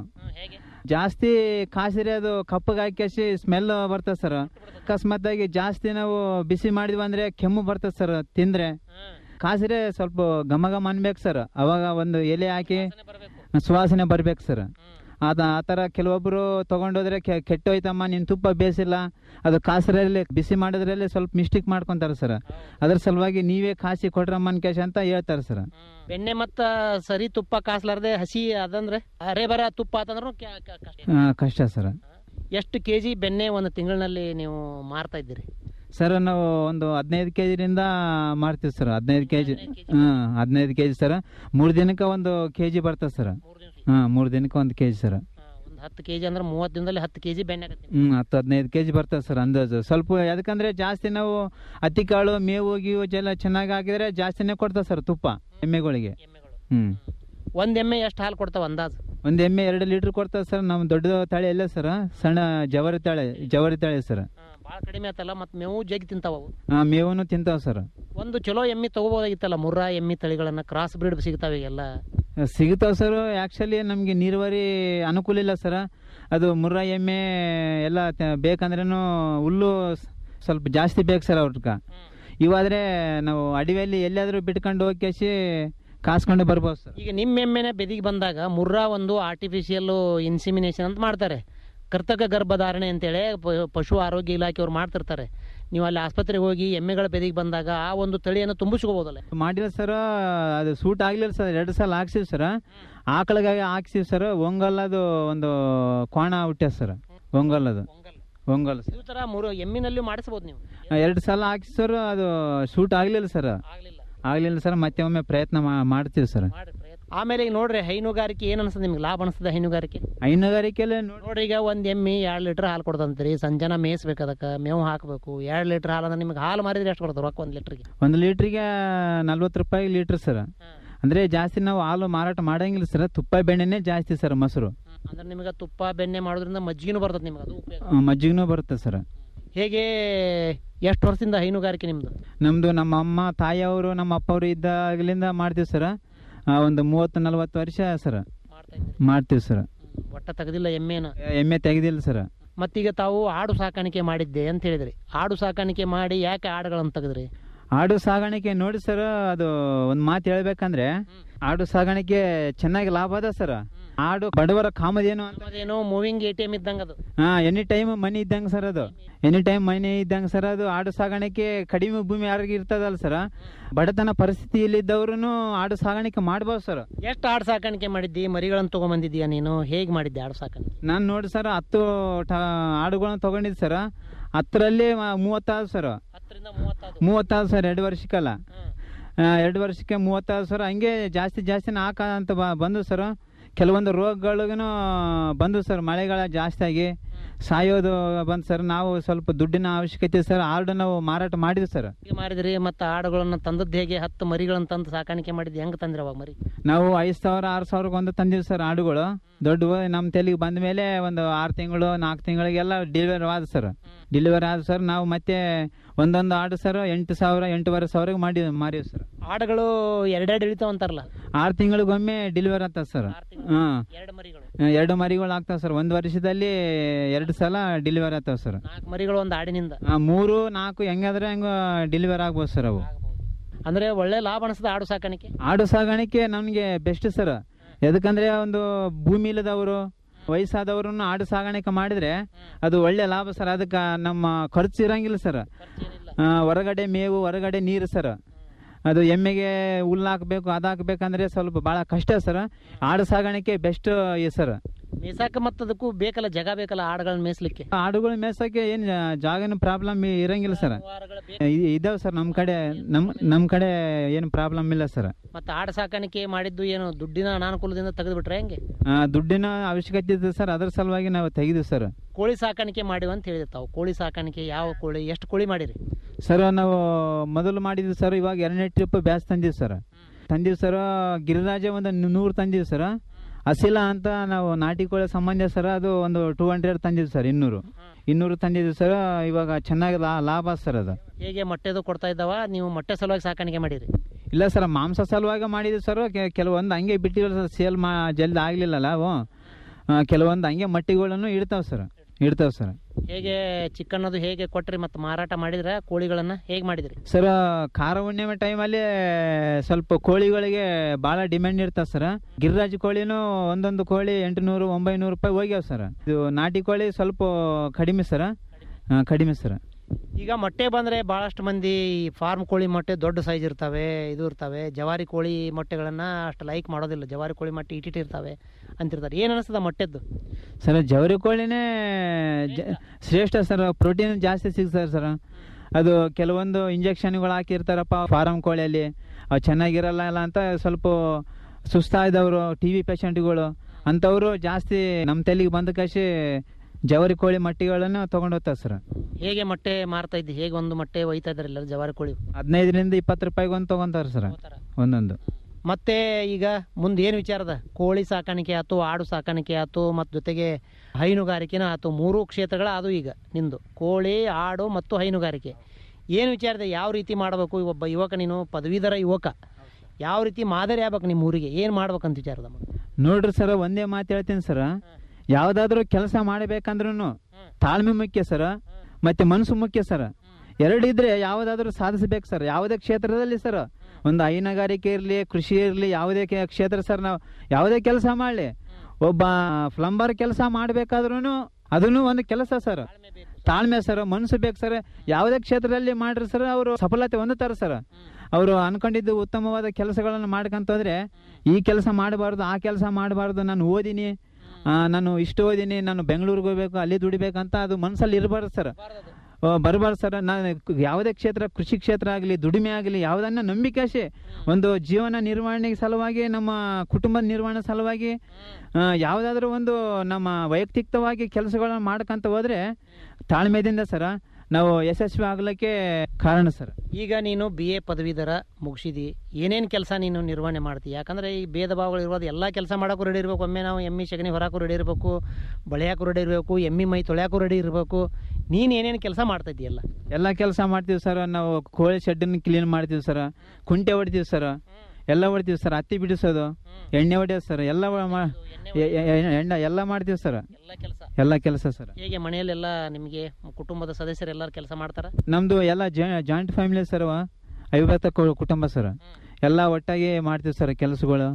Speaker 14: ಜಾಸ್ತಿ ಕಾಸಿರಿ ಅದು ಕಪ್ಪಗೆ ಹಾಕಿ ಸ್ಮೆಲ್ ಬರ್ತದೆ ಸರ್ ಅಕಸ್ಮಾತ್ತಾಗಿ ಜಾಸ್ತಿ ನಾವು ಬಿಸಿ ಮಾಡಿದ್ವಿ ಅಂದ್ರೆ ಕೆಮ್ಮು ಬರ್ತದೆ ಸರ್ ತಿಂದ್ರೆ ಕಾಸಿರೆ ಸ್ವಲ್ಪ ಘಮ ಘಮ ಅನ್ಬೇಕು ಸರ್ ಅವಾಗ ಒಂದು ಎಲೆ ಹಾಕಿ ಸುವಾಸನೆ ಬರ್ಬೇಕು ಸರ್ ಅದ ಆ ಥರ ಕೆಲವೊಬ್ರು ತಗೊಂಡೋದ್ರೆ ಕೆ ಕೆಟ್ಟೋಯ್ತಮ್ಮ ನಿನ್ ತುಪ್ಪ ಬೇಸಿಲ್ಲ ಅದು ಕಾಸರಲ್ಲಿ ಬಿಸಿ ಮಾಡಿದ್ರಲ್ಲಿ ಸ್ವಲ್ಪ ಮಿಸ್ಟೇಕ್ ಮಾಡ್ಕೊಂತಾರೆ ಸರ್ ಅದ್ರ ಸಲುವಾಗಿ ನೀವೇ ಕಾಸಿ ಕೊಡ್ರಮ್ಮ ಅನ್ಕೇಶ ಅಂತ ಹೇಳ್ತಾರೆ ಸರ್
Speaker 13: ಬೆಣ್ಣೆ ಮತ್ತ ಸರಿ ತುಪ್ಪ ಕಾಸ್ಲಾರ್ದೆ ಹಸಿ ಅದಂದ್ರೆ ಅರೆ ಬರ ತುಪ್ಪ ಆತಂದ್ರೂ ಕ್ಯಾ- ಕ- ಕಷ್ಟ.
Speaker 14: ಆ, ಕಷ್ಟ ಸರ್
Speaker 13: ಎಷ್ಟು ಕೆ ಜಿ ಬೆಣ್ಣೆ ಒಂದು ತಿಂಗಳಿನಲ್ಲಿ ನೀವು ಮಾರ್ತಾ ಇದ್ದೀರಿ
Speaker 14: ಸರ್ ನಾವು ಒಂದು ಹದಿನೈದು ಕೆ ಜಿರಿಂದ ಮಾಡ್ತೀವಿ ಸರ್ ಹದಿನೈದು ಕೆ ಜಿ ಹಾಂ ಹದಿನೈದು ಕೆ ಜಿ ಸರ್ ಮೂರು ದಿನಕ್ಕೆ ಒಂದು ಕೆ ಜಿ ಬರ್ತದೆ ಸರ್ ಹಾಂ ಮೂರು ದಿನಕ್ಕೆ ಒಂದು ಕೆ ಜಿ ಸರ್
Speaker 13: ಒಂದು ಹತ್ತು ಕೆ ಜಿ ಅಂದ್ರೆ ಮೂವತ್ತು ದಿನದಲ್ಲಿ ಹತ್ತು ಕೆ ಜಿ ಬೆಣ್ಣೆ ಆಗತ್ತೆ
Speaker 14: ಹ್ಞೂ ಹತ್ತು ಹದಿನೈದು ಕೆ ಜಿ ಬರ್ತದೆ ಸರ್ ಅಂದಾಜು ಸ್ವಲ್ಪ ಯಾಕಂದ್ರೆ ಜಾಸ್ತಿ ನಾವು ಹತ್ತಿ ಕಾಳು ಮೇವು ಗೀವು ಎಲ್ಲ ಚೆನ್ನಾಗಿ ಹಾಕಿದ್ರೆ ಜಾಸ್ತಿನೇ ಕೊಡ್ತದೆ ಸರ್ ತುಪ್ಪ ಎಮ್ಮೆಗಳಿಗೆ ಹ್ಞೂ
Speaker 13: ಒಂದ್ ಎಮ್ಮೆ ಎಷ್ಟು ಹಾಲು ಕೊಡ್ತಾವ ಅಂದಾಜು
Speaker 14: ಒಂದು ಎಮ್ಮೆ ಎರಡು ಲೀಟ್ರ್ ಕೊಡ್ತದೆ ಸರ್ ನಮ್ಮ ದೊಡ್ಡ ತಳಿ ಎಲ್ಲ ಸರ್ ಸಣ್ಣ ಜವರಿ ತಳಿ ಜವರಿ ತಳಿ ಸರ್
Speaker 13: ಭಾಳ ಕಡಿಮೆ ಆತಲ್ಲ ಮತ್ತೆ ಮೇವು ಜಗ್ಗಿ ತಿಂತಾವ ಅವು
Speaker 14: ಹಾಂ ಮೇವನ್ನು ತಿಂತಾವೆ ಸರ್
Speaker 13: ಒಂದು ಚಲೋ ಎಮ್ಮಿ ತಗೋಬೋದಾಗಿತ್ತಲ್ಲ ಮುರ್ರಾ ಎಮ್ಮಿ ತಳಿಗಳನ್ನ ಕ್ರಾಸ್ ಬ್ರೀಡ್ ಸಿಗ್ತಾವೆ ಈಗೆಲ್ಲ
Speaker 14: ಸಿಗುತ್ತಾವೆ ಸರ್ ಆ್ಯಕ್ಚುಲಿ ನಮಗೆ ನೀರಾವರಿ ಅನುಕೂಲ ಇಲ್ಲ ಸರ್ ಅದು ಮುರ್ರಾ ಎಮ್ಮೆ ಎಲ್ಲ ತ- ಬೇಕಂದ್ರೇನು ಹುಲ್ಲು ಸ್- ಸ್ವಲ್ಪ ಜಾಸ್ತಿ ಬೇಕು ಸರ್ ಅವ್ರಕ್ಕ ಇವಾದ್ರೆ ನಾವು ಅಡವಿಯಲ್ಲಿ ಎಲ್ಲಿಯಾದರೂ ಬಿಟ್ಕೊಂಡು ಹೋಗಿ ಕಾಸ್ಕೊಂಡು ಬರ್ಬೋದು ಸರ್
Speaker 13: ಈಗ ನಿಮ್ಮ ಎಮ್ಮೆನೆ ಬೆದಿಗೆ ಬಂದಾಗ ಮುರ್ರಾ ಒಂದು ಆರ್ಟಿಫಿಷಿಯಲ್ ಇನ್ಸಿಮಿನೇಷನ್ ಅಂತ ಮಾಡ್ತಾರೆ ಕರ್ತಕ ಗರ್ಭಧಾರಣೆ ಅಂತೇಳಿ ಪ- ಪಶು ಆರೋಗ್ಯ ಇಲಾಖೆಯವ್ರು ಮಾಡ್ತಿರ್ತಾರೆ ನೀವು ಅಲ್ಲಿ ಆಸ್ಪತ್ರೆಗೆ ಹೋಗಿ ಎಮ್ಮೆಗಳ ಬೆದಿಗೆ ಬಂದಾಗ ಆ ಒಂದು ತಳಿಯನ್ನು ತುಂಬಿಸ್ಕೋಬೋದಲ್ಲ
Speaker 14: ಮಾಡಿಲ್ಲ ಸರ್ ಅದು ಸೂಟ್ ಆಗಲಿಲ್ಲ ಸರ್ ಎರಡು ಸಲ ಹಾಕ್ಸಿವಿ ಸರ್ ಆಕಳಿಗಾಗಿ ಹಾಕ್ಸಿವಿ ಸರ್ ಒಂಗಲ್ಲದು ಒಂದು ಕೋಣ ಹುಟ್ಟ್ಯ ಸರ್ ಒಂಗಲ್ಲದು ಒಂಗಲ್ ಸರ್
Speaker 13: ಈ ತರ ಮೂರು ಎಮ್ಮಿನಲ್ಲಿ ಮಾಡಿಸ್ಬೋದು ನೀವು
Speaker 14: ಎರಡು ಸಲ ಹಾಕಿ ಸರ್ ಅದು ಸೂಟ್ ಆಗಲಿಲ್ಲ ಸರ್ ಆಗಲಿಲ್ಲ ಸರ್ ಮತ್ತೆ ಒಮ್ಮೆ ಪ್ರಯತ್ನ ಮಾ- ಮಾಡ್ತೀವಿ ಸರ್
Speaker 13: ಆಮೇಲೆ ಈಗ ನೋಡ್ರಿ ಹೈನುಗಾರಿಕೆ ಏನ್ ಅನ್ಸ್ತದೆ ನಿಮ್ಗೆ ಲಾಭ ಅನಿಸ್ತದೆ ಹೈನುಗಾರಿಕೆ
Speaker 14: ಹೈನುಗಾರಿಕೆಲ್ಲ
Speaker 13: ನೋಡ್ರಿ ಈಗ ಒಂದ್ ಎಮ್ಮಿ ಎರಡ್ ಲೀಟರ್ ಹಾಲು ಕೊಡ್ತಂತ್ರಿ ಸಂಜನ ಮೇಯಿಸ್ಬೇಕು ಅದಕ್ಕೆ ಮೇವು ಹಾಕಬೇಕು ಎರಡ್ ಲೀಟರ್ ಹಾಲು ಅಂದ್ರೆ ನಿಮ್ಗೆ ಹಾಲು ಮಾರಿದ್ರೆ ಎಷ್ಟು ಕೊಡ್ತಾರೆ ರೊಕ್ಕ ಒಂದ್ ಲೀಟರ್ಗೆ
Speaker 14: ಒಂದು ಲೀಟ್ರಿಗೆ ನಲ್ವತ್ತು ರೂಪಾಯಿ ಲೀಟ್ರ್ ಸರ್ ಅಂದ್ರೆ ಜಾಸ್ತಿ ನಾವು ಹಾಲು ಮಾರಾಟ ಮಾಡಂಗಿಲ್ಲ ಸರ್ ತುಪ್ಪ ಬೆಣ್ಣೆನೇ ಜಾಸ್ತಿ ಸರ್ ಮೊಸರು
Speaker 13: ಅಂದ್ರೆ ನಿಮ್ಗೆ ತುಪ್ಪ ಬೆಣ್ಣೆ ಮಾಡೋದ್ರಿಂದ ಮಜ್ಜಿಗೆನೂ ಬರ್ತದೆ ನಿಮ್ಗೆ ಅದು ಉಪಯೋಗ
Speaker 14: ಆ, ಮಜ್ಜಿಗೆನೂ ಬರುತ್ತೆ ಸರ್
Speaker 13: ಹೇಗೆ ಎಷ್ಟು ವರ್ಷದಿಂದ ಹೈನುಗಾರಿಕೆ ನಿಮ್ದು
Speaker 14: ನಮ್ದು ನಮ್ಮ ಅಮ್ಮ ತಾಯಿಯವರು ನಮ್ಮ ಅಪ್ಪವರು ಇದ್ದಾಗಲಿಂದ ಮಾಡ್ತೀವಿ ಸರ್ ಆ, ಒಂದು ಮೂವತ್ತು ನಲ್ವತ್ತು ವರ್ಷ ಸರ್ ಮಾಡ್ತೀವಿ ಸರ್
Speaker 13: ಒಟ್ಟ ತೆಗೆದಿಲ್ಲ ಎಮ್ಮೆನ
Speaker 14: ಎಮ್ಮೆ ತೆಗೆದಿಲ್ಲ ಸರ್
Speaker 13: ಮತ್ತೀಗ ತಾವು ಆಡು ಸಾಕಾಣಿಕೆ ಮಾಡಿದ್ದೆ ಅಂತ ಹೇಳಿದ್ರಿ ಆಡು ಸಾಕಾಣಿಕೆ ಮಾಡಿ ಯಾಕೆ ಆಡುಗಳನ್ನು ತೆಗೆದ್ರಿ
Speaker 14: ಆಡು ಸಾಗಾಣಿಕೆ ನೋಡಿ ಸರ್ ಅದು ಒಂದು ಮಾತು ಹೇಳ್ಬೇಕಂದ್ರೆ ಆಡು ಸಾಗಾಣಿಕೆ ಚೆನ್ನಾಗಿ ಲಾಭ ಅದ ಸರ್ ಆಡು ಬಡವರ ಕಾಮಧೇನು ಅಂತ
Speaker 13: ಅದೇನೋ ಮೂವಿಂಗ್ ಎ ಟಿ ಎಮ್ ಇದ್ದಂಗೆ ಅದು
Speaker 14: ಹಾ ಎನಿ ಟೈಮ್ ಮನಿ ಇದ್ದಂಗೆ ಸರ್ ಅದು ಎನಿ ಟೈಮ್ ಮನಿ ಇದ್ದಂಗೆ ಸರ್ ಅದು ಆಡು ಸಾಗಾಣಿಕೆ ಕಡಿಮೆ ಭೂಮಿ ಯಾರಿಗೆ ಇರ್ತದಲ್ಲ ಸರ್ ಬಡತನ ಪರಿಸ್ಥಿತಿಯಲ್ಲಿದ್ದವ್ರು ಆಡು ಸಾಗಾಣಿಕೆ ಮಾಡ್ಬೋದು ಸರ್
Speaker 13: ಎಷ್ಟು ಆಡು ಸಾಕಾಣಿಕೆ ಮಾಡಿದ್ದಿ ಮರಿಗಳನ್ನು ತಗೊಂಬಂದಿದ್ದೀಯಾ ನೀನು ಹೇಗೆ ಮಾಡಿದ್ದೆ ಆಡು ಸಾಕಾಣಿಕೆ
Speaker 14: ನಾನು ನೋಡಿ ಸರ್ ಹತ್ತು ಟ- ಆಡುಗಳನ್ನ ತಗೊಂಡಿದ್ದು ಸರ್ ಹತ್ತರಲ್ಲಿ ಮೂವತ್ತಾರು ಸರ್ ಮೂವತ್ತಾರು ಸರ್ ಎರಡು ವರ್ಷಕ್ಕಲ್ಲ ಆ, ಎರಡು ವರ್ಷಕ್ಕೆ ಮೂವತ್ತಾರು ಸರ್ ಹಂಗೆ ಜಾಸ್ತಿ ಜಾಸ್ತಿನ ಹಾಕ ಅಂತ ಬ- ಬಂದು ಸರ್ ಕೆಲವೊಂದು ರೋಗಗಳಿಗೂ ಬಂದು ಸರ್ ಮಳೆಗಾಲ ಜಾಸ್ತಿ ಆಗಿ ಸಾಯೋದು ಬಂದು ಸರ್ ನಾವು ಸ್ವಲ್ಪ ದುಡ್ಡಿನ ಅವಶ್ಯಕತೆ ಸರ್ ಆರ್ಡು ನಾವು ಮಾರಾಟ ಮಾಡಿದ್ವಿ ಸರ್
Speaker 13: ಹೇಗೆ ಮಾಡಿದ್ರಿ ಮತ್ತು ಆಡುಗಳನ್ನು ತಂದದ್ದು ಹೇಗೆ ಹತ್ತು ಮರಿಗಳನ್ನು ತಂದು ಸಾಕಾಣಿಕೆ ಮಾಡಿದ್ದೆ ಹೆಂಗೆ ತಂದ್ರಿ ಅವಾಗ ಮರಿ
Speaker 14: ನಾವು ಐದು ಸಾವಿರ ಆರು ಸಾವಿರಕ್ಕೆ ಒಂದು ತಂದಿವಿ ಸರ್ ಆಡುಗಳು ದೊಡ್ಡವು ನಮ್ಮ ತೆಲಿಗೆ ಬಂದ ಮೇಲೆ ಒಂದು ಆರು ತಿಂಗಳು ನಾಲ್ಕು ತಿಂಗಳಿಗೆಲ್ಲ ಡೆಲಿವರಿ ಆದ ಸರ್ ಡೆಲಿವರಿ ಆದ ಸರ್ ನಾವು ಮತ್ತೆ ಒಂದೊಂದು ಆಡು ಸರ್ ಎಂಟು ಸಾವಿರ ಎಂಟೂವರೆ ಸಾವಿರಕ್ಕೆ ಮಾಡಿ ಮಾರೀವಿ ಸರ್
Speaker 13: ಆಡುಗಳು ಎರಡೆರಡು ಇಳಿತಾವ ಅಂತಾರಲ್ಲ
Speaker 14: ಆರು ತಿಂಗಳಿಗೊಮ್ಮೆ ಡೆಲಿವರಿ ಆಗ್ತದೆ ಸರ್ ಹಾಂ
Speaker 13: ಎರಡು ಮರಿಗಳು
Speaker 14: ಎರಡು ಮರಿಗಳು ಆಗ್ತಾವೆ ಸರ್ ಒಂದು ವರ್ಷದಲ್ಲಿ ಎರಡು ಸಲ ಡೆಲಿವರಿ ಆಗ್ತಾವೆ ಸರ್
Speaker 13: ನಾಲ್ಕು ಮರಿಗಳು ಒಂದು ಆಡಿನಿಂದ
Speaker 14: ಆ, ಮೂರು ನಾಲ್ಕು ಹೆಂಗಾದ್ರೆ ಹಂಗ ಡೆಲಿವರಿ ಆಗ್ಬೋದು ಸರ್ ಅವು
Speaker 13: ಅಂದ್ರೆ ಒಳ್ಳೆ ಲಾಭ ಅನಿಸ್ತದೆ ಆಡು ಸಾಕಾಣಿಕೆ
Speaker 14: ಆಡು ಸಾಗಾಣಿಕೆ ನಮಗೆ ಬೆಸ್ಟ್ ಸರ್ ಯಾಕಂದ್ರೆ ಒಂದು ಭೂಮಿ ಇಲ್ಲದವರು ವಯಸ್ಸಾದವ್ರನ್ನು ಆಡು ಸಾಗಾಣಿಕೆ ಮಾಡಿದ್ರೆ ಅದು ಒಳ್ಳೆ ಲಾಭ ಸರ್ ಅದಕ್ಕೆ ನಮ್ಮ ಖರ್ಚು ಇರಂಗಿಲ್ಲ ಸರ್ ಆ, ಹೊರಗಡೆ ಮೇವು ಹೊರಗಡೆ ನೀರು ಸರ್ ಅದು ಎಮ್ಮೆಗೆ ಹುಲ್ಲು ಹಾಕ್ಬೇಕು ಅದು ಹಾಕ್ಬೇಕಂದ್ರೆ ಸ್ವಲ್ಪ ಭಾಳ ಕಷ್ಟ ಸರ್ ಆಡು ಸಾಗಾಣಿಕೆ ಬೆಸ್ಟ್ ಸರ್
Speaker 13: ಮೇಸಾಕ ಮತ್ತು ಅದಕ್ಕೂ ಬೇಕಲ್ಲ ಜಗ ಬೇಕಲ್ಲ ಆಡುಗಳನ್ನ ಮೇಯ್ಸ್ಲಿಕ್ಕೆ
Speaker 14: ಆಡುಗಳು ಮೇಯ್ಸೋಕೆ ಏನು ಜಾಗನ ಪ್ರಾಬ್ಲಮ್ ಇರಂಗಿಲ್ಲ ಸರ್ ಇದಾವೆ ಸರ್ ನಮ್ಮ ಕಡೆ ನಮ್ಮ ನಮ್ಮ ಕಡೆ ಏನು ಪ್ರಾಬ್ಲಮ್ ಇಲ್ಲ ಸರ್
Speaker 13: ಮತ್ತೆ ಆಡು ಸಾಕಾಣಿಕೆ ಮಾಡಿದ್ದು ಏನು ದುಡ್ಡಿನ ಅನಾನುಕೂಲದಿಂದ ತೆಗೆದು ಬಿಟ್ರೆ ಹೆಂಗೆ
Speaker 14: ಆ, ದುಡ್ಡಿನ ಅವಶ್ಯಕತೆ ಇದೆ ಸರ್ ಅದ್ರ ಸಲುವಾಗಿ ನಾವು ತೆಗೆದು ಸರ್
Speaker 13: ಕೋಳಿ ಸಾಕಾಣಿಕೆ ಮಾಡಿವ ಅಂತ ಹೇಳಿದ್ರು ತಾವು ಕೋಳಿ ಸಾಕಾಣಿಕೆ ಯಾವ ಕೋಳಿ ಎಷ್ಟು ಕೋಳಿ ಮಾಡಿರಿ
Speaker 14: ಸರ್ ನಾವು ಮೊದಲು ಮಾಡಿದ್ವಿ ಸರ್ ಇವಾಗ ಎರಡನೇ ಟ್ರಿಪ್ ಬ್ಯಾಸ್ ತಂದಿವಿ ಸರ್ ತಂದಿವಿ ಸರ್ ಗಿರಿರಾಜ ಒಂದು ನೂರು ತಂದಿವಿ ಸರ್ ಅಸಿಲ ಅಂತ ನಾವು ನಾಟಿ ಕೋಳಿ ಸಂಬಂಧ ಸರ್ ಅದು ಒಂದು ಟೂ ಹಂಡ್ರೆಡ್ ತಂದಿದ್ವಿ ಸರ್ ಇನ್ನೂರು ಇನ್ನೂರು ತಂದಿದ್ವಿ ಸರ್ ಇವಾಗ ಚೆನ್ನಾಗಿ ಲಾ ಲಾಭ ಸರ್ ಅದು
Speaker 13: ಹೇಗೆ ಮೊಟ್ಟೆದು ಕೊಡ್ತಾ ಇದ್ದಾವ ನೀವು ಮೊಟ್ಟೆ ಸಲುವಾಗಿ ಸಾಕಾಣಿಕೆ ಮಾಡಿರಿ
Speaker 14: ಇಲ್ಲ ಸರ್ ಮಾಂಸ ಸಲುವಾಗಿ ಮಾಡಿದ್ವಿ ಸರ್ ಕೆಲವೊಂದು ಹಂಗೆ ಬಿಟ್ಟಿವಲ್ಲ ಸರ್ ಸೇಲ್ ಮಾ ಜಲ್ದಿ ಆಗಲಿಲ್ಲಲ್ಲ ಅವು ಆ, ಕೆಲವೊಂದು ಹಂಗೆ ಮಟ್ಟಿಗಳನ್ನು ಇಡ್ತಾವೆ ಸರ್ ಇಡ್ತಾವೆ ಸರ್
Speaker 13: ಹೇಗೆ ಚಿಕನ್ ಅದು ಹೇಗೆ ಕೊಟ್ರಿ ಮತ್ತು ಮಾರಾಟ ಮಾಡಿದ್ರೆ ಕೋಳಿಗಳನ್ನ ಹೇಗೆ ಮಾಡಿದ್ರಿ
Speaker 14: ಸರ್ ಖಾರ ಹುಣ್ಣಿಮೆ ಟೈಮಲ್ಲಿ ಸ್ವಲ್ಪ ಕೋಳಿಗಳಿಗೆ ಭಾಳ ಡಿಮ್ಯಾಂಡ್ ಇರ್ತದೆ ಸರ್ ಗಿರಿರಾಜ್ ಕೋಳಿನೂ ಒಂದೊಂದು ಕೋಳಿ ಎಂಟುನೂರು ಒಂಬೈನೂರು ರೂಪಾಯಿ ಹೋಗ್ಯಾವ ಸರ್ ಇದು ನಾಟಿ ಕೋಳಿ ಸ್ವಲ್ಪ ಕಡಿಮೆ ಸರ್ ಆ, ಕಡಿಮೆ ಸರ್
Speaker 13: ಈಗ ಮೊಟ್ಟೆ ಬಂದ್ರೆ ಬಹಳಷ್ಟು ಮಂದಿ ಈ ಫಾರ್ಮ್ ಕೋಳಿ ಮೊಟ್ಟೆ ದೊಡ್ಡ ಸೈಜ್ ಇರ್ತವೆ ಇದು ಇರ್ತವೆ ಜವಾರಿ ಕೋಳಿ ಮೊಟ್ಟೆಗಳನ್ನ ಅಷ್ಟು ಲೈಕ್ ಮಾಡೋದಿಲ್ಲ ಜವಾರಿ ಕೋಳಿ ಮೊಟ್ಟೆ ಇಟ್ಟಿಟ್ಟು ಇರ್ತವೆ ಅಂತಿರ್ತಾರೆ ಏನು ಅನಿಸ್ತದ ಮೊಟ್ಟೆದ್ದು
Speaker 14: ಸರ್ ಜವರಿ ಕೋಳಿನೇ ಜ- ಶ್ರೇಷ್ಠ ಸರ್ ಪ್ರೋಟೀನ್ ಜಾಸ್ತಿ ಸಿಗ್ತದೆ ಸರ್ ಅದು ಕೆಲವೊಂದು ಇಂಜೆಕ್ಷನ್ಗಳು ಹಾಕಿರ್ತಾರಪ್ಪ ಫಾರಮ್ ಕೋಳಿಯಲ್ಲಿ ಅವು ಚೆನ್ನಾಗಿರಲ್ಲ ಅಲ್ಲ ಅಂತ ಸ್ವಲ್ಪ ಸುಸ್ತಾದವರು ಟಿ ವಿ ಪೇಷಂಟ್ಗಳು ಅಂಥವರು ಜಾಸ್ತಿ ನಮ್ಮ ತಲೆಗೆ ಬಂದ ಕಾಶಿ ಜವರಿ ಕೋಳಿ ಮಟ್ಟಿಗಳನ್ನು ತೊಗೊಂಡು ಹೋಗ್ತಾರೆ ಸರ್
Speaker 13: ಹೇಗೆ ಮೊಟ್ಟೆ ಮಾರ್ತಾ ಇದ್ದಿ ಹೇಗೆ ಒಂದು ಮೊಟ್ಟೆ ಒಯ್ತಾ ಇದ್ದಾರೆ ಎಲ್ಲರೂ ಜವಾರಿ ಕೋಳಿ
Speaker 14: ಹದಿನೈದರಿಂದ ಇಪ್ಪತ್ತು ರೂಪಾಯಿಗೆ ಒಂದು ತೊಗೊಂತಾರೆ ಸರ್ ಒಂದೊಂದು
Speaker 13: ಮತ್ತೆ ಈಗ ಮುಂದೆ ಏನು ವಿಚಾರದ ಕೋಳಿ ಸಾಕಾಣಿಕೆ ಆಯ್ತು ಆಡು ಸಾಕಾಣಿಕೆ ಆಯ್ತು ಮತ್ತು ಜೊತೆಗೆ ಹೈನುಗಾರಿಕೆನೂ ಆಯ್ತು ಮೂರು ಕ್ಷೇತ್ರಗಳ ಅದು ಈಗ ನಿಂದು ಕೋಳಿ ಆಡು ಮತ್ತು ಹೈನುಗಾರಿಕೆ ಏನು ವಿಚಾರದ ಯಾವ ರೀತಿ ಮಾಡಬೇಕು ಒಬ್ಬ ಯುವಕ ನೀನು ಪದವೀಧರ ಯುವಕ ಯಾವ ರೀತಿ ಮಾದರಿ ಆಗ್ಬೇಕು ನಿಮ್ಮ ಊರಿಗೆ ಏನು ಮಾಡ್ಬೇಕಂತ ವಿಚಾರದ
Speaker 14: ನೋಡ್ರಿ ಸರ್ ಒಂದೇ ಮಾತು ಹೇಳ್ತೀನಿ ಸರ್ ಯಾವುದಾದ್ರೂ ಕೆಲಸ ಮಾಡಬೇಕಂದ್ರೂ ತಾಳ್ಮೆ ಮುಖ್ಯ ಸರ್ ಮತ್ತೆ ಮನಸ್ಸು ಮುಖ್ಯ ಸರ್ ಎರಡಿದ್ರೆ ಯಾವುದಾದ್ರೂ ಸಾಧಿಸಬೇಕು ಸರ್ ಯಾವುದೇ ಕ್ಷೇತ್ರದಲ್ಲಿ ಸರ್ ಒಂದು ಹೈನುಗಾರಿಕೆ ಇರಲಿ ಕೃಷಿ ಇರಲಿ ಯಾವುದೇ ಕೆ- ಕ್ಷೇತ್ರ ಸರ್ ನಾವು ಯಾವುದೇ ಕೆಲಸ ಮಾಡಲಿ ಒಬ್ಬ ಪ್ಲಂಬರ್ ಕೆಲಸ ಮಾಡಬೇಕಾದ್ರೂ ಅದನ್ನು ಒಂದು ಕೆಲಸ ಸರ್ ತಾಳ್ಮೆ ಸರ್ ಮನಸ್ಸು ಬೇಕು ಸರ್ ಯಾವುದೇ ಕ್ಷೇತ್ರದಲ್ಲಿ ಮಾಡ್ರಿ ಸರ್ ಅವರು ಸಫಲತೆ ಹೊಂದುತ್ತಾರೆ ಸರ್ ಅವರು ಅನ್ಕೊಂಡಿದ್ದು ಉತ್ತಮವಾದ ಕೆಲಸಗಳನ್ನು ಮಾಡ್ಕೊಂತಂದ್ರೆ ಈ ಕೆಲಸ ಮಾಡಬಾರ್ದು ಆ ಕೆಲಸ ಮಾಡಬಾರ್ದು ನಾನು ಓದಿನಿ ಆ, ನಾನು ಇಷ್ಟು ಓದಿನಿ ನಾನು ಬೆಂಗಳೂರಿಗೆ ಹೋಗ್ಬೇಕು ಅಲ್ಲಿ ದುಡಿಬೇಕಂತ ಅದು ಮನಸ್ಸಲ್ಲಿ ಇರಬಾರ್ದು ಸರ್ ಬರಬಾರ್ದು ಸರ್ ನಾನು ಕ್- ಯಾವುದೇ ಕ್ಷೇತ್ರ ಕೃಷಿ ಕ್ಷೇತ್ರ ಆಗಲಿ ದುಡಿಮೆ ಆಗಲಿ ಯಾವುದನ್ನ ನಂಬಿಕಾಶೆ ಒಂದು ಜೀವನ ನಿರ್ವಹಣೆ ಸಲುವಾಗಿ ನಮ್ಮ ಕುಟುಂಬದ ನಿರ್ವಹಣೆ ಸಲುವಾಗಿ ಆ, ಯಾವುದಾದ್ರೂ ಒಂದು ನಮ್ಮ ವೈಯಕ್ತಿಕವಾಗಿ ಕೆಲಸಗಳನ್ನ ಮಾಡ್ಕೊಂತ ಹೋದ್ರೆ ತಾಳ್ಮೆದಿಂದ ಸರ ನಾವು ಯಶಸ್ವಿ ಆಗ್ಲಿಕ್ಕೆ ಕಾರಣ ಸರ್
Speaker 13: ಈಗ ನೀನು ಬಿ ಎ ಪದವೀಧರ ಮುಗಿಸಿದಿ ಏನೇನು ಕೆಲಸ ನೀನು ನಿರ್ವಹಣೆ ಮಾಡ್ತೀವಿ ಯಾಕಂದ್ರೆ ಈ ಭೇದ ಭಾವಗಳು ಇರೋದು ಎಲ್ಲ ಕೆಲಸ ಮಾಡೋಕ್ಕೂ ರೆಡಿ ಇರಬೇಕು ಒಮ್ಮೆ ನಾವು ಎಮ್ಮಿ ಸಗಣಿ ಹೊರಕ್ಕೂ ರೆಡಿ ಇರಬೇಕು ಬಳಿಯಾಕೂ ರೆಡಿ ಇರಬೇಕು ಎಮ್ಮಿ ಮೈ ತೊಳ್ಯಾಕೂ ರೆಡಿ ಇರಬೇಕು ನೀನು ಏನೇನು ಕೆಲಸ ಮಾಡ್ತಾ ಇದೆಯಲ್ಲ
Speaker 14: ಎಲ್ಲ ಕೆಲಸ ಮಾಡ್ತೀವಿ ಸರ್ ನಾವು ಕೋಳಿ ಶೆಡ್ಡನ್ನು ಕ್ಲೀನ್ ಮಾಡ್ತೀವಿ ಸರ್ ಕುಂಟೆ ಹೊಡಿತೀವಿ ಸರ್ ಎಲ್ಲ ಹೊಡಿತೀವಿ ಸರ್ ಹತ್ತಿ ಬಿಡಿಸೋದು ಎಣ್ಣೆ ಹೊಡಿಯೋದು ಸರ್ ಎಲ್ಲ ವ- ಮಾ- ಎ- ಎ- ಎ- ಎಣ್ಣೆ ಎಲ್ಲ ಮಾಡ್ತೀವಿ ಸರ್ ಎಲ್ಲ ಕೆಲಸ ಸರ್
Speaker 13: ಹೇಗೆ ಮನೆಯಲ್ಲೆಲ್ಲ ನಿಮಗೆ ಕುಟುಂಬದ ಸದಸ್ಯರು ಎಲ್ಲರೂ ಕೆಲಸ ಮಾಡ್ತಾರ
Speaker 14: ನಮ್ದು ಎಲ್ಲ ಜಾಯಿಂಟ್ ಫ್ಯಾಮಿಲಿ ಸರ್ ಐವತ್ತು ಕು- ಕುಟುಂಬ ಸರ್ ಎಲ್ಲ ಒಟ್ಟಾಗಿ ಮಾಡ್ತೀವಿ ಸರ್ ಕೆಲಸಗಳು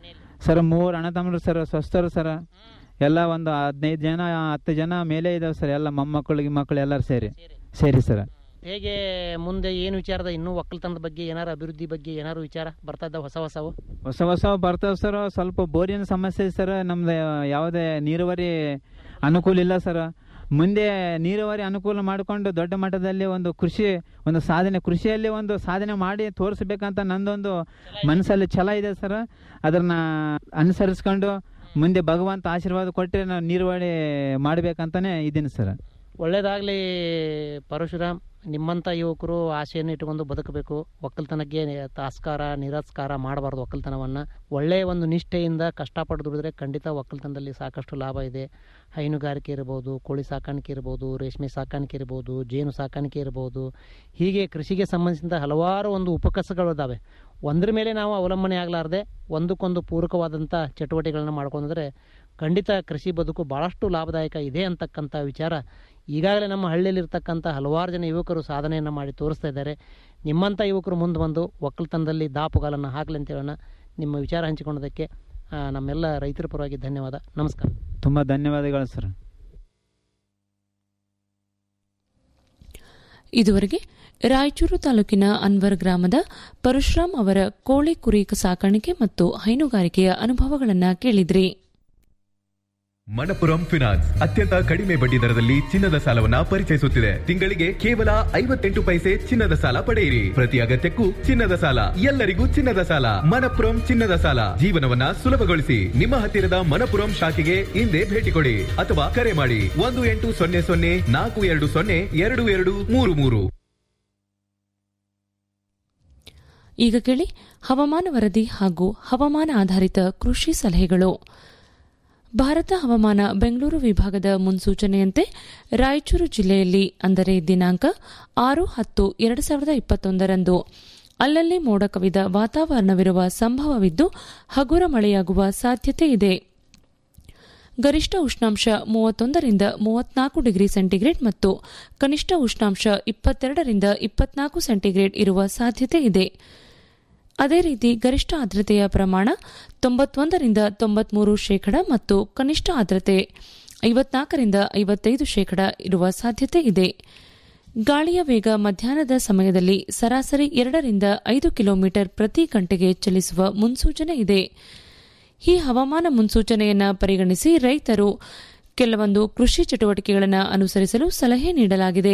Speaker 14: ಸರ್ ಮೂರು ಅಣ್ಣ ತಮ್ಮರು ಸರ್ ಸ್ವಸ್ಥರು ಸರ್ ಎಲ್ಲ ಒಂದು ಹದಿನೈದು ಜನ ಹತ್ತು ಜನ ಮೇಲೆ ಇದಾವೆ ಸರ್ ಎಲ್ಲ ಮೊಮ್ಮಕ್ಕಳು ಗಿಮ್ಮಕ್ಕಳು ಎಲ್ಲರೂ ಸೇರಿ ಸೇರಿ ಸರ್
Speaker 13: ಹೇಗೆ ಮುಂದೆ ಏನು ವಿಚಾರದ ಇನ್ನೂ ಒಕ್ಕಲ್ತನದ ಬಗ್ಗೆ ಏನಾರು ಅಭಿವೃದ್ಧಿ ಬಗ್ಗೆ ಏನಾರು ವಿಚಾರ ಬರ್ತಾ ಇದ್ದಾವೆ ಹೊಸ ಹೊಸವು
Speaker 14: ಹೊಸ ಹೊಸ ಬರ್ತಾವೆ ಸರ್ ಸ್ವಲ್ಪ ಬೋರಿನ ಸಮಸ್ಯೆ ಇದೆ ಸರ್ ನಮ್ದು ಯಾವುದೇ ನೀರಾವರಿ ಅನುಕೂಲ ಇಲ್ಲ ಸರ್ ಮುಂದೆ ನೀರಾವರಿ ಅನುಕೂಲ ಮಾಡಿಕೊಂಡು ದೊಡ್ಡ ಮಟ್ಟದಲ್ಲಿ ಒಂದು ಕೃಷಿ ಒಂದು ಸಾಧನೆ ಕೃಷಿಯಲ್ಲಿ ಒಂದು ಸಾಧನೆ ಮಾಡಿ ತೋರಿಸ್ಬೇಕಂತ ನಂದೊಂದು ಮನಸ್ಸಲ್ಲಿ ಛಲ ಇದೆ ಸರ್ ಅದನ್ನ ಅನುಸರಿಸ್ಕೊಂಡು ಮುಂದೆ ಭಗವಂತ ಆಶೀರ್ವಾದ ಕೊಟ್ಟರೆ ನಾವು ನೀರಾವರಿ ಮಾಡಬೇಕಂತಾನೆ ಇದ್ದೀನಿ ಸರ್
Speaker 13: ಒಳ್ಳೇದಾಗಲಿ ಪರಶುರಾಮ್ ನಿಮ್ಮಂಥ ಯುವಕರು ಆಸೆಯನ್ನು ಇಟ್ಟುಕೊಂಡು ಬದುಕಬೇಕು ಒಕ್ಕಲ್ತನಕ್ಕೆ ತಾಸ್ಕಾರ ನಿರಸ್ಕಾರ ಮಾಡಬಾರ್ದು ಒಕ್ಕಲ್ತನವನ್ನು ಒಳ್ಳೆಯ ಒಂದು ನಿಷ್ಠೆಯಿಂದ ಕಷ್ಟಪಟ್ಟು ದುಡಿದ್ರೆ ಖಂಡಿತ ಒಕ್ಕಲ್ತನದಲ್ಲಿ ಸಾಕಷ್ಟು ಲಾಭ ಇದೆ ಹೈನುಗಾರಿಕೆ ಇರ್ಬೋದು ಕೋಳಿ ಸಾಕಾಣಿಕೆ ಇರ್ಬೋದು ರೇಷ್ಮೆ ಸಾಕಾಣಿಕೆ ಇರ್ಬೋದು ಜೇನು ಸಾಕಾಣಿಕೆ ಇರ್ಬೋದು ಹೀಗೆ ಕೃಷಿಗೆ ಸಂಬಂಧಿಸಿದ ಹಲವಾರು ಒಂದು ಉಪಕಸಗಳು ಇದ್ದಾವೆ ಒಂದ್ರ ಮೇಲೆ ನಾವು ಅವಲಂಬನೆ ಆಗಲಾರ್ದೆ ಒಂದಕ್ಕೊಂದು ಪೂರಕವಾದಂಥ ಚಟುವಟಿಕೆಗಳನ್ನ ಮಾಡ್ಕೊಂಡ್ರೆ ಖಂಡಿತ ಕೃಷಿ ಬದುಕು ಭಾಳಷ್ಟು ಲಾಭದಾಯಕ ಇದೆ ಅಂತಕ್ಕಂಥ ವಿಚಾರ ಈಗಾಗಲೇ ನಮ್ಮ ಹಳ್ಳಿಯಲ್ಲಿರ್ತಕ್ಕಂಥ ಹಲವಾರು ಜನ ಯುವಕರು ಸಾಧನೆಯನ್ನು ಮಾಡಿ ತೋರಿಸ್ತಾ ಇದ್ದಾರೆ ನಿಮ್ಮಂಥ ಯುವಕರು ಮುಂದೆ ಬಂದು ಒಕ್ಕಲ್ತನದಲ್ಲಿ ದಾಪುಗಾಲನ್ನು ಹಾಕಲಿ ಅಂತ ಹೇಳೋಣ ನಿಮ್ಮ ವಿಚಾರ ಹಂಚಿಕೊಂಡದಕ್ಕೆ ಆ, ನಮ್ಮೆಲ್ಲ ರೈತರ ಪರವಾಗಿ ಧನ್ಯವಾದ ನಮಸ್ಕಾರ
Speaker 14: ತುಂಬ ಧನ್ಯವಾದಗಳು ಸರ್
Speaker 3: ಇದುವರೆಗೆ ರಾಯಚೂರು ತಾಲೂಕಿನ ಅನ್ವರ್ ಗ್ರಾಮದ ಪರಶುರಾಮ್ ಅವರ ಕೋಳಿ ಕುರಿ ಸಾಕಾಣಿಕೆ ಮತ್ತು ಹೈನುಗಾರಿಕೆಯ ಅನುಭವಗಳನ್ನು ಕೇಳಿದ್ರಿ
Speaker 15: ಮಣಪುರಂ ಫಿನಾನ್ಸ್ ಅತ್ಯಂತ ಕಡಿಮೆ ಬಡ್ಡಿ ದರದಲ್ಲಿ ಚಿನ್ನದ ಸಾಲವನ್ನ ಪರಿಚಯಿಸುತ್ತಿದೆ ತಿಂಗಳಿಗೆ ಕೇವಲ ಐವತ್ತೆಂಟು ಪೈಸೆ ಚಿನ್ನದ ಸಾಲ ಪಡೆಯಿರಿ ಪ್ರತಿ ಅಗತ್ಯಕ್ಕೂ ಚಿನ್ನದ ಸಾಲ ಎಲ್ಲರಿಗೂ ಚಿನ್ನದ ಸಾಲ ಮಣಪುರಂ ಚಿನ್ನದ ಸಾಲ ಜೀವನವನ್ನ ಸುಲಭಗೊಳಿಸಿ ನಿಮ್ಮ ಹತ್ತಿರದ ಮಣಪುರಂ ಶಾಖೆಗೆ ಹಿಂದೆ ಭೇಟಿ ಕೊಡಿ ಅಥವಾ ಕರೆ ಮಾಡಿ ಒಂದು ಎಂಟು ಸೊನ್ನೆ ಸೊನ್ನೆ ನಾಲ್ಕು ಎರಡು ಸೊನ್ನೆ ಎರಡು ಎರಡು ಮೂರು ಮೂರು
Speaker 3: ಈಗ ಕೇಳಿ ಹವಾಮಾನ ವರದಿ ಹಾಗೂ ಹವಾಮಾನ ಆಧಾರಿತ ಕೃಷಿ ಸಲಹೆಗಳು ಭಾರತ ಹವಾಮಾನ ಬೆಂಗಳೂರು ವಿಭಾಗದ ಮುನ್ಸೂಚನೆಯಂತೆ ರಾಯಚೂರು ಜಿಲ್ಲೆಯಲ್ಲಿ ಅಂದರೆ ದಿನಾಂಕ ಆರು ಹತ್ತು ಎರಡು ಸಾವಿರದ ಇಪ್ಪತ್ತೊಂದರಂದು ಅಲ್ಲಲ್ಲಿ ಮೋಡ ಕವಿದ ವಾತಾವರಣವಿರುವ ಸಂಭವವಿದ್ದು ಹಗುರ ಮಳೆಯಾಗುವ ಸಾಧ್ಯತೆ ಇದೆ ಗರಿಷ್ಠ ಉಷ್ಣಾಂಶ ಮೂವತ್ತೊಂದರಿಂದ ಮೂವತ್ನಾಲ್ಕು ಡಿಗ್ರಿ ಸೆಂಟಿಗ್ರೇಡ್ ಮತ್ತು ಕನಿಷ್ಠ ಉಷ್ಣಾಂಶ ಇಪ್ಪತ್ತೆರಡರಿಂದ ಇಪ್ಪತ್ನಾಲ್ಕು ಸೆಂಟಿಗ್ರೇಡ್ ಇರುವ ಸಾಧ್ಯತೆ ಇದೆ ಅದೇ ರೀತಿ ಗರಿಷ್ಠ ಆರ್ದ್ರತೆಯ ಪ್ರಮಾಣ ತೊಂಬತ್ತೊಂದರಿಂದ ತೊಂಬತ್ಮೂರು ಶೇಕಡ ಮತ್ತು ಕನಿಷ್ಠ ಆರ್ದ್ರತೆ ಐವತ್ನಾಲ್ಕರಿಂದ ಐವತ್ತೈದು ಶೇಕಡ ಇರುವ ಸಾಧ್ಯತೆ ಇದೆ ಗಾಳಿಯ ವೇಗ ಮಧ್ಯಾಹ್ನದ ಸಮಯದಲ್ಲಿ ಸರಾಸರಿ ಎರಡರಿಂದ ಐದು ಕಿಲೋಮೀಟರ್ ಪ್ರತಿ ಗಂಟೆಗೆ ಚಲಿಸುವ ಮುನ್ಸೂಚನೆ ಇದೆ ಈ ಹವಾಮಾನ ಮುನ್ಸೂಚನೆಯನ್ನು ಪರಿಗಣಿಸಿ ರೈತರು ಕೆಲವೊಂದು ಕೃಷಿ ಚಟುವಟಿಕೆಗಳನ್ನು ಅನುಸರಿಸಲು ಸಲಹೆ ನೀಡಲಾಗಿದೆ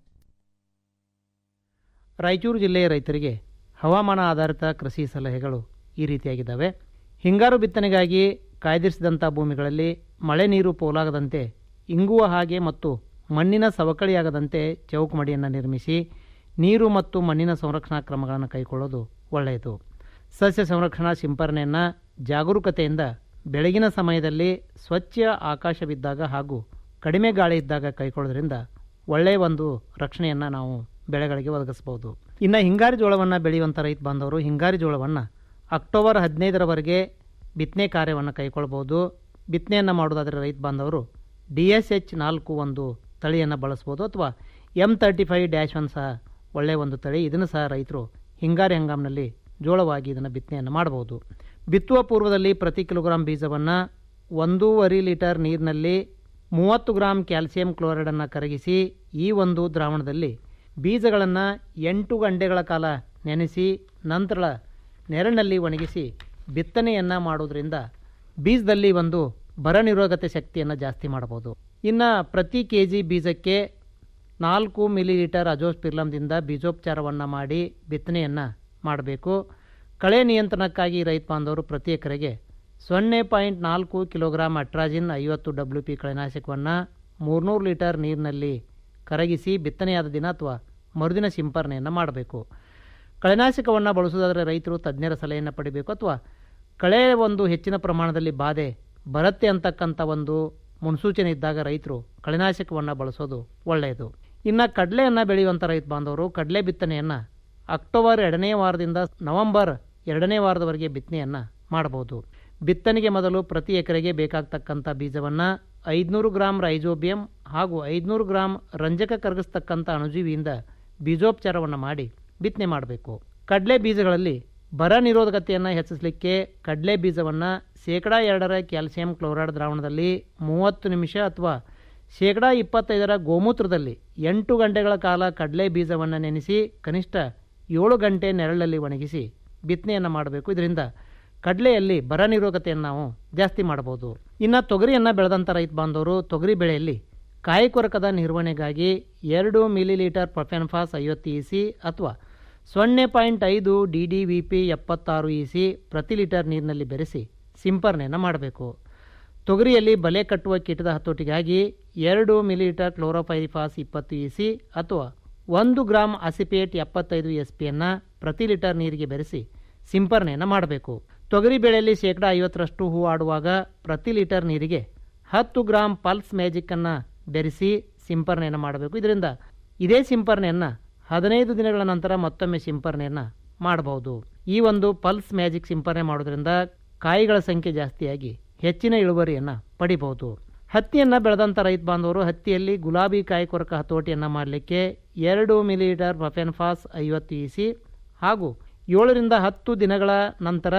Speaker 13: ರಾಯಚೂರು ಜಿಲ್ಲೆಯ ರೈತರಿಗೆ ಹವಾಮಾನ ಆಧಾರಿತ ಕೃಷಿ ಸಲಹೆಗಳು ಈ ರೀತಿಯಾಗಿದ್ದಾವೆ ಹಿಂಗಾರು ಬಿತ್ತನೆಗಾಗಿ ಕಾಯ್ದಿರಿಸಿದಂಥ ಭೂಮಿಗಳಲ್ಲಿ ಮಳೆ ನೀರು ಪೋಲಾಗದಂತೆ ಇಂಗುವ ಹಾಗೆ ಮತ್ತು ಮಣ್ಣಿನ ಸವಕಳಿಯಾಗದಂತೆ ಚೌಕಮಡಿಯನ್ನು ನಿರ್ಮಿಸಿ ನೀರು ಮತ್ತು ಮಣ್ಣಿನ ಸಂರಕ್ಷಣಾ ಕ್ರಮಗಳನ್ನು ಕೈಗೊಳ್ಳೋದು ಒಳ್ಳೆಯದು ಸಸ್ಯ ಸಂರಕ್ಷಣಾ ಸಿಂಪರಣೆಯನ್ನು ಜಾಗರೂಕತೆಯಿಂದ ಬೆಳಗಿನ ಸಮಯದಲ್ಲಿ ಸ್ವಚ್ಛ ಆಕಾಶವಿದ್ದಾಗ ಹಾಗೂ ಕಡಿಮೆ ಗಾಳಿ ಇದ್ದಾಗ ಕೈಗೊಳ್ಳೋದ್ರಿಂದ ಒಳ್ಳೆಯ ಒಂದು ರಕ್ಷಣೆಯನ್ನು ನಾವು ಬೆಳೆಗಳಿಗೆ ಒದಗಿಸಬಹುದು ಇನ್ನು ಹಿಂಗಾರಿ ಜೋಳವನ್ನು ಬೆಳೆಯುವಂಥ ರೈತ ಬಾಂಧವರು ಹಿಂಗಾರಿ ಜೋಳವನ್ನು ಅಕ್ಟೋಬರ್ ಹದಿನೈದರವರೆಗೆ ಬಿತ್ತನೆ ಕಾರ್ಯವನ್ನು ಕೈಗೊಳ್ಬೋದು ಬಿತ್ತನೆಯನ್ನು ಮಾಡೋದಾದರೆ ರೈತ ಬಾಂಧವರು ಡಿ ಎಸ್ ಎಚ್ ನಾಲ್ಕು ಒಂದು ತಳಿಯನ್ನು ಬಳಸ್ಬೋದು ಅಥವಾ M thirty five dash one ಸಹ ಒಳ್ಳೆಯ ಒಂದು ತಳಿ ಇದನ್ನು ಸಹ ರೈತರು ಹಿಂಗಾರಿ ಹಂಗಾಮಿನಲ್ಲಿ ಜೋಳವಾಗಿ ಇದನ್ನು ಬಿತ್ತನೆಯನ್ನು ಮಾಡಬಹುದು ಬಿತ್ತುವ ಪೂರ್ವದಲ್ಲಿ ಪ್ರತಿ ಕಿಲೋಗ್ರಾಂ ಬೀಜವನ್ನು ಒಂದೂವರೆ ಲೀಟರ್ ನೀರಿನಲ್ಲಿ ಮೂವತ್ತು ಗ್ರಾಂ ಕ್ಯಾಲ್ಸಿಯಂ ಕ್ಲೋರೈಡನ್ನು ಕರಗಿಸಿ ಈ ಒಂದು ದ್ರಾವಣದಲ್ಲಿ ಬೀಜಗಳನ್ನು ಎಂಟು ಗಂಟೆಗಳ ಕಾಲ ನೆನೆಸಿ ನಂತರ ನೆರಳಿನಲ್ಲಿ ಒಣಗಿಸಿ ಬಿತ್ತನೆಯನ್ನು ಮಾಡೋದ್ರಿಂದ ಬೀಜದಲ್ಲಿ ಒಂದು ಬರ ನಿರೋಧಕತೆ ಶಕ್ತಿಯನ್ನು ಜಾಸ್ತಿ ಮಾಡಬಹುದು ಇನ್ನು ಪ್ರತಿ ಕೆ ಜಿ ಬೀಜಕ್ಕೆ ನಾಲ್ಕು ಮಿಲಿ ಲೀಟರ್ ಅಜೋಸ್ಪಿರ್ಲಮ್ದಿಂದ ಬೀಜೋಪಚಾರವನ್ನು ಮಾಡಿ ಬಿತ್ತನೆಯನ್ನು ಮಾಡಬೇಕು ಕಳೆ ನಿಯಂತ್ರಣಕ್ಕಾಗಿ ರೈತ ಬಾಂಧವರು ಪ್ರತಿ ಎಕರೆಗೆ ಸೊನ್ನೆ ಪಾಯಿಂಟ್ ನಾಲ್ಕು ಕಿಲೋಗ್ರಾಂ ಅಟ್ರಾಜಿನ್ ಐವತ್ತು ಡಬ್ಲ್ಯೂ ಪಿ ಕಳೆನಾಶಕವನ್ನು ಮೂರ್ನೂರು ಲೀಟರ್ ನೀರಿನಲ್ಲಿ ಕರಗಿಸಿ ಬಿತ್ತನೆಯಾದ ದಿನ ಅಥವಾ ಮರುದಿನ ಸಿಂಪರಣೆಯನ್ನು ಮಾಡಬೇಕು ಕಳೆನಾಶಕವನ್ನು ಬಳಸುವುದಾದರೆ ರೈತರು ತಜ್ಞರ ಸಲಹೆಯನ್ನು ಪಡಿಬೇಕು ಅಥವಾ ಕಳೆ ಒಂದು ಹೆಚ್ಚಿನ ಪ್ರಮಾಣದಲ್ಲಿ ಬಾಧೆ ಬರುತ್ತೆ ಅಂತಕ್ಕಂಥ ಒಂದು ಮುನ್ಸೂಚನೆ ಇದ್ದಾಗ ರೈತರು ಕಳೆನಾಶಕವನ್ನು ಬಳಸೋದು ಒಳ್ಳೆಯದು ಇನ್ನು ಕಡಲೆಯನ್ನು ಬೆಳೆಯುವಂಥ ರೈತ ಬಾಂಧವರು ಕಡಲೆ ಬಿತ್ತನೆಯನ್ನು ಅಕ್ಟೋಬರ್ ಎರಡನೇ ವಾರದಿಂದ ನವೆಂಬರ್ ಎರಡನೇ ವಾರದವರೆಗೆ ಬಿತ್ತನೆಯನ್ನು ಮಾಡಬಹುದು ಬಿತ್ತನೆಗೆ ಮೊದಲು ಪ್ರತಿ ಎಕರೆಗೆ ಬೇಕಾಗ್ತಕ್ಕಂಥ ಬೀಜವನ್ನು ಐದುನೂರು ಗ್ರಾಂ ರೈಜೋಬಿಯಂ ಹಾಗೂ ಐದುನೂರು ಗ್ರಾಂ ರಂಜಕ ಕರಗಿಸ್ತಕ್ಕಂಥ ಅಣುಜೀವಿಯಿಂದ ಬೀಜೋಪಚಾರವನ್ನು ಮಾಡಿ ಬಿತ್ತನೆ ಮಾಡಬೇಕು ಕಡಲೆ ಬೀಜಗಳಲ್ಲಿ ಬರ ನಿರೋಧಕತೆಯನ್ನು ಹೆಚ್ಚಿಸಲಿಕ್ಕೆ ಕಡಲೆ ಬೀಜವನ್ನು ಶೇಕಡಾ ಎರಡರ ಕ್ಯಾಲ್ಸಿಯಂ ಕ್ಲೋರೈಡ್ ದ್ರಾವಣದಲ್ಲಿ ಮೂವತ್ತು ನಿಮಿಷ ಅಥವಾ ಶೇಕಡಾ ಇಪ್ಪತ್ತೈದರ ಗೋಮೂತ್ರದಲ್ಲಿ ಎಂಟು ಗಂಟೆಗಳ ಕಾಲ ಕಡಲೆ ಬೀಜವನ್ನು ನೆನೆಸಿ ಕನಿಷ್ಠ ಏಳು ಗಂಟೆ ನೆರಳಲ್ಲಿ ಒಣಗಿಸಿ ಬಿತ್ತನೆಯನ್ನು ಮಾಡಬೇಕು ಇದರಿಂದ ಕಡಲೆಯಲ್ಲಿ ಬರ ನಿರೋಧಕತೆಯನ್ನು ನಾವು ಜಾಸ್ತಿ ಮಾಡಬಹುದು ಇನ್ನು ತೊಗರಿಯನ್ನು ಬೆಳೆದಂಥ ರೈತ ಬಾಂಧವರು ತೊಗರಿ ಬೆಳೆಯಲ್ಲಿ ಕಾಯಿ ಕೊರಕದ ನಿರ್ವಹಣೆಗಾಗಿ ಎರಡು ಮಿಲಿ ಲೀಟರ್ ಪ್ರೊಫೆನ್ಫಾಸ್ ಐವತ್ತು ಇ ಸಿ ಅಥವಾ ಸೊನ್ನೆ ಪಾಯಿಂಟ್ ಐದು ಡಿ ಡಿ ವಿ ಪಿ ಎಪ್ಪತ್ತಾರು ಇ ಸಿ ಪ್ರತಿ ಲೀಟರ್ ನೀರಿನಲ್ಲಿ ಬೆರೆಸಿ ಸಿಂಪರಣೆಯನ್ನು ಮಾಡಬೇಕು ತೊಗರಿಯಲ್ಲಿ ಬಲೆ ಕಟ್ಟುವ ಕೀಟದ ಹತೋಟಿಗಾಗಿ ಎರಡು ಮಿಲಿಲೀಟರ್ ಕ್ಲೋರೋಫೈರಿಫಾಸ್ ಇಪ್ಪತ್ತು ಇ ಸಿ ಅಥವಾ ಒಂದು ಗ್ರಾಂ ಅಸಿಪೇಟ್ ಎಪ್ಪತ್ತೈದು ಎಸ್ ಪಿಯನ್ನು ಪ್ರತಿ ಲೀಟರ್ ನೀರಿಗೆ ಬೆರೆಸಿ ಸಿಂಪರಣೆಯನ್ನು ಮಾಡಬೇಕು ತೊಗರಿ ಬೆಳೆಯಲ್ಲಿ ಶೇಕಡಾ ಐವತ್ತರಷ್ಟು ಹೂ ಆಡುವಾಗ ಪ್ರತಿ ಲೀಟರ್ ನೀರಿಗೆ ಹತ್ತು ಗ್ರಾಂ ಪಲ್ಸ್ ಮ್ಯಾಜಿಕ್ಕನ್ನು ಬೆರೆಸಿ ಸಿಂಪರಣೆಯನ್ನು ಮಾಡಬೇಕು ಇದರಿಂದ ಇದೇ ಸಿಂಪರಣೆಯನ್ನು ಹದಿನೈದು ದಿನಗಳ ನಂತರ ಮತ್ತೊಮ್ಮೆ ಸಿಂಪರಣೆಯನ್ನು ಮಾಡಬಹುದು ಈ ಒಂದು ಪಲ್ಸ್ ಮ್ಯಾಜಿಕ್ ಸಿಂಪರಣೆ ಮಾಡೋದ್ರಿಂದ ಕಾಯಿಗಳ ಸಂಖ್ಯೆ ಜಾಸ್ತಿಯಾಗಿ ಹೆಚ್ಚಿನ ಇಳುವರಿಯನ್ನು ಪಡಿಬಹುದು ಹತ್ತಿಯನ್ನು ಬೆಳೆದಂಥ ರೈತ ಬಾಂಧವರು ಹತ್ತಿಯಲ್ಲಿ ಗುಲಾಬಿ ಕಾಯಿ ಕೊರಕ ಹತೋಟಿಯನ್ನು ಮಾಡಲಿಕ್ಕೆ ಎರಡು ಮಿಲಿಲೀಟರ್ ಪ್ರಫೆನ್ಫಾಸ್ ಐವತ್ತು ಇ ಸಿ ಹಾಗೂ ಏಳರಿಂದ ಹತ್ತು ದಿನಗಳ ನಂತರ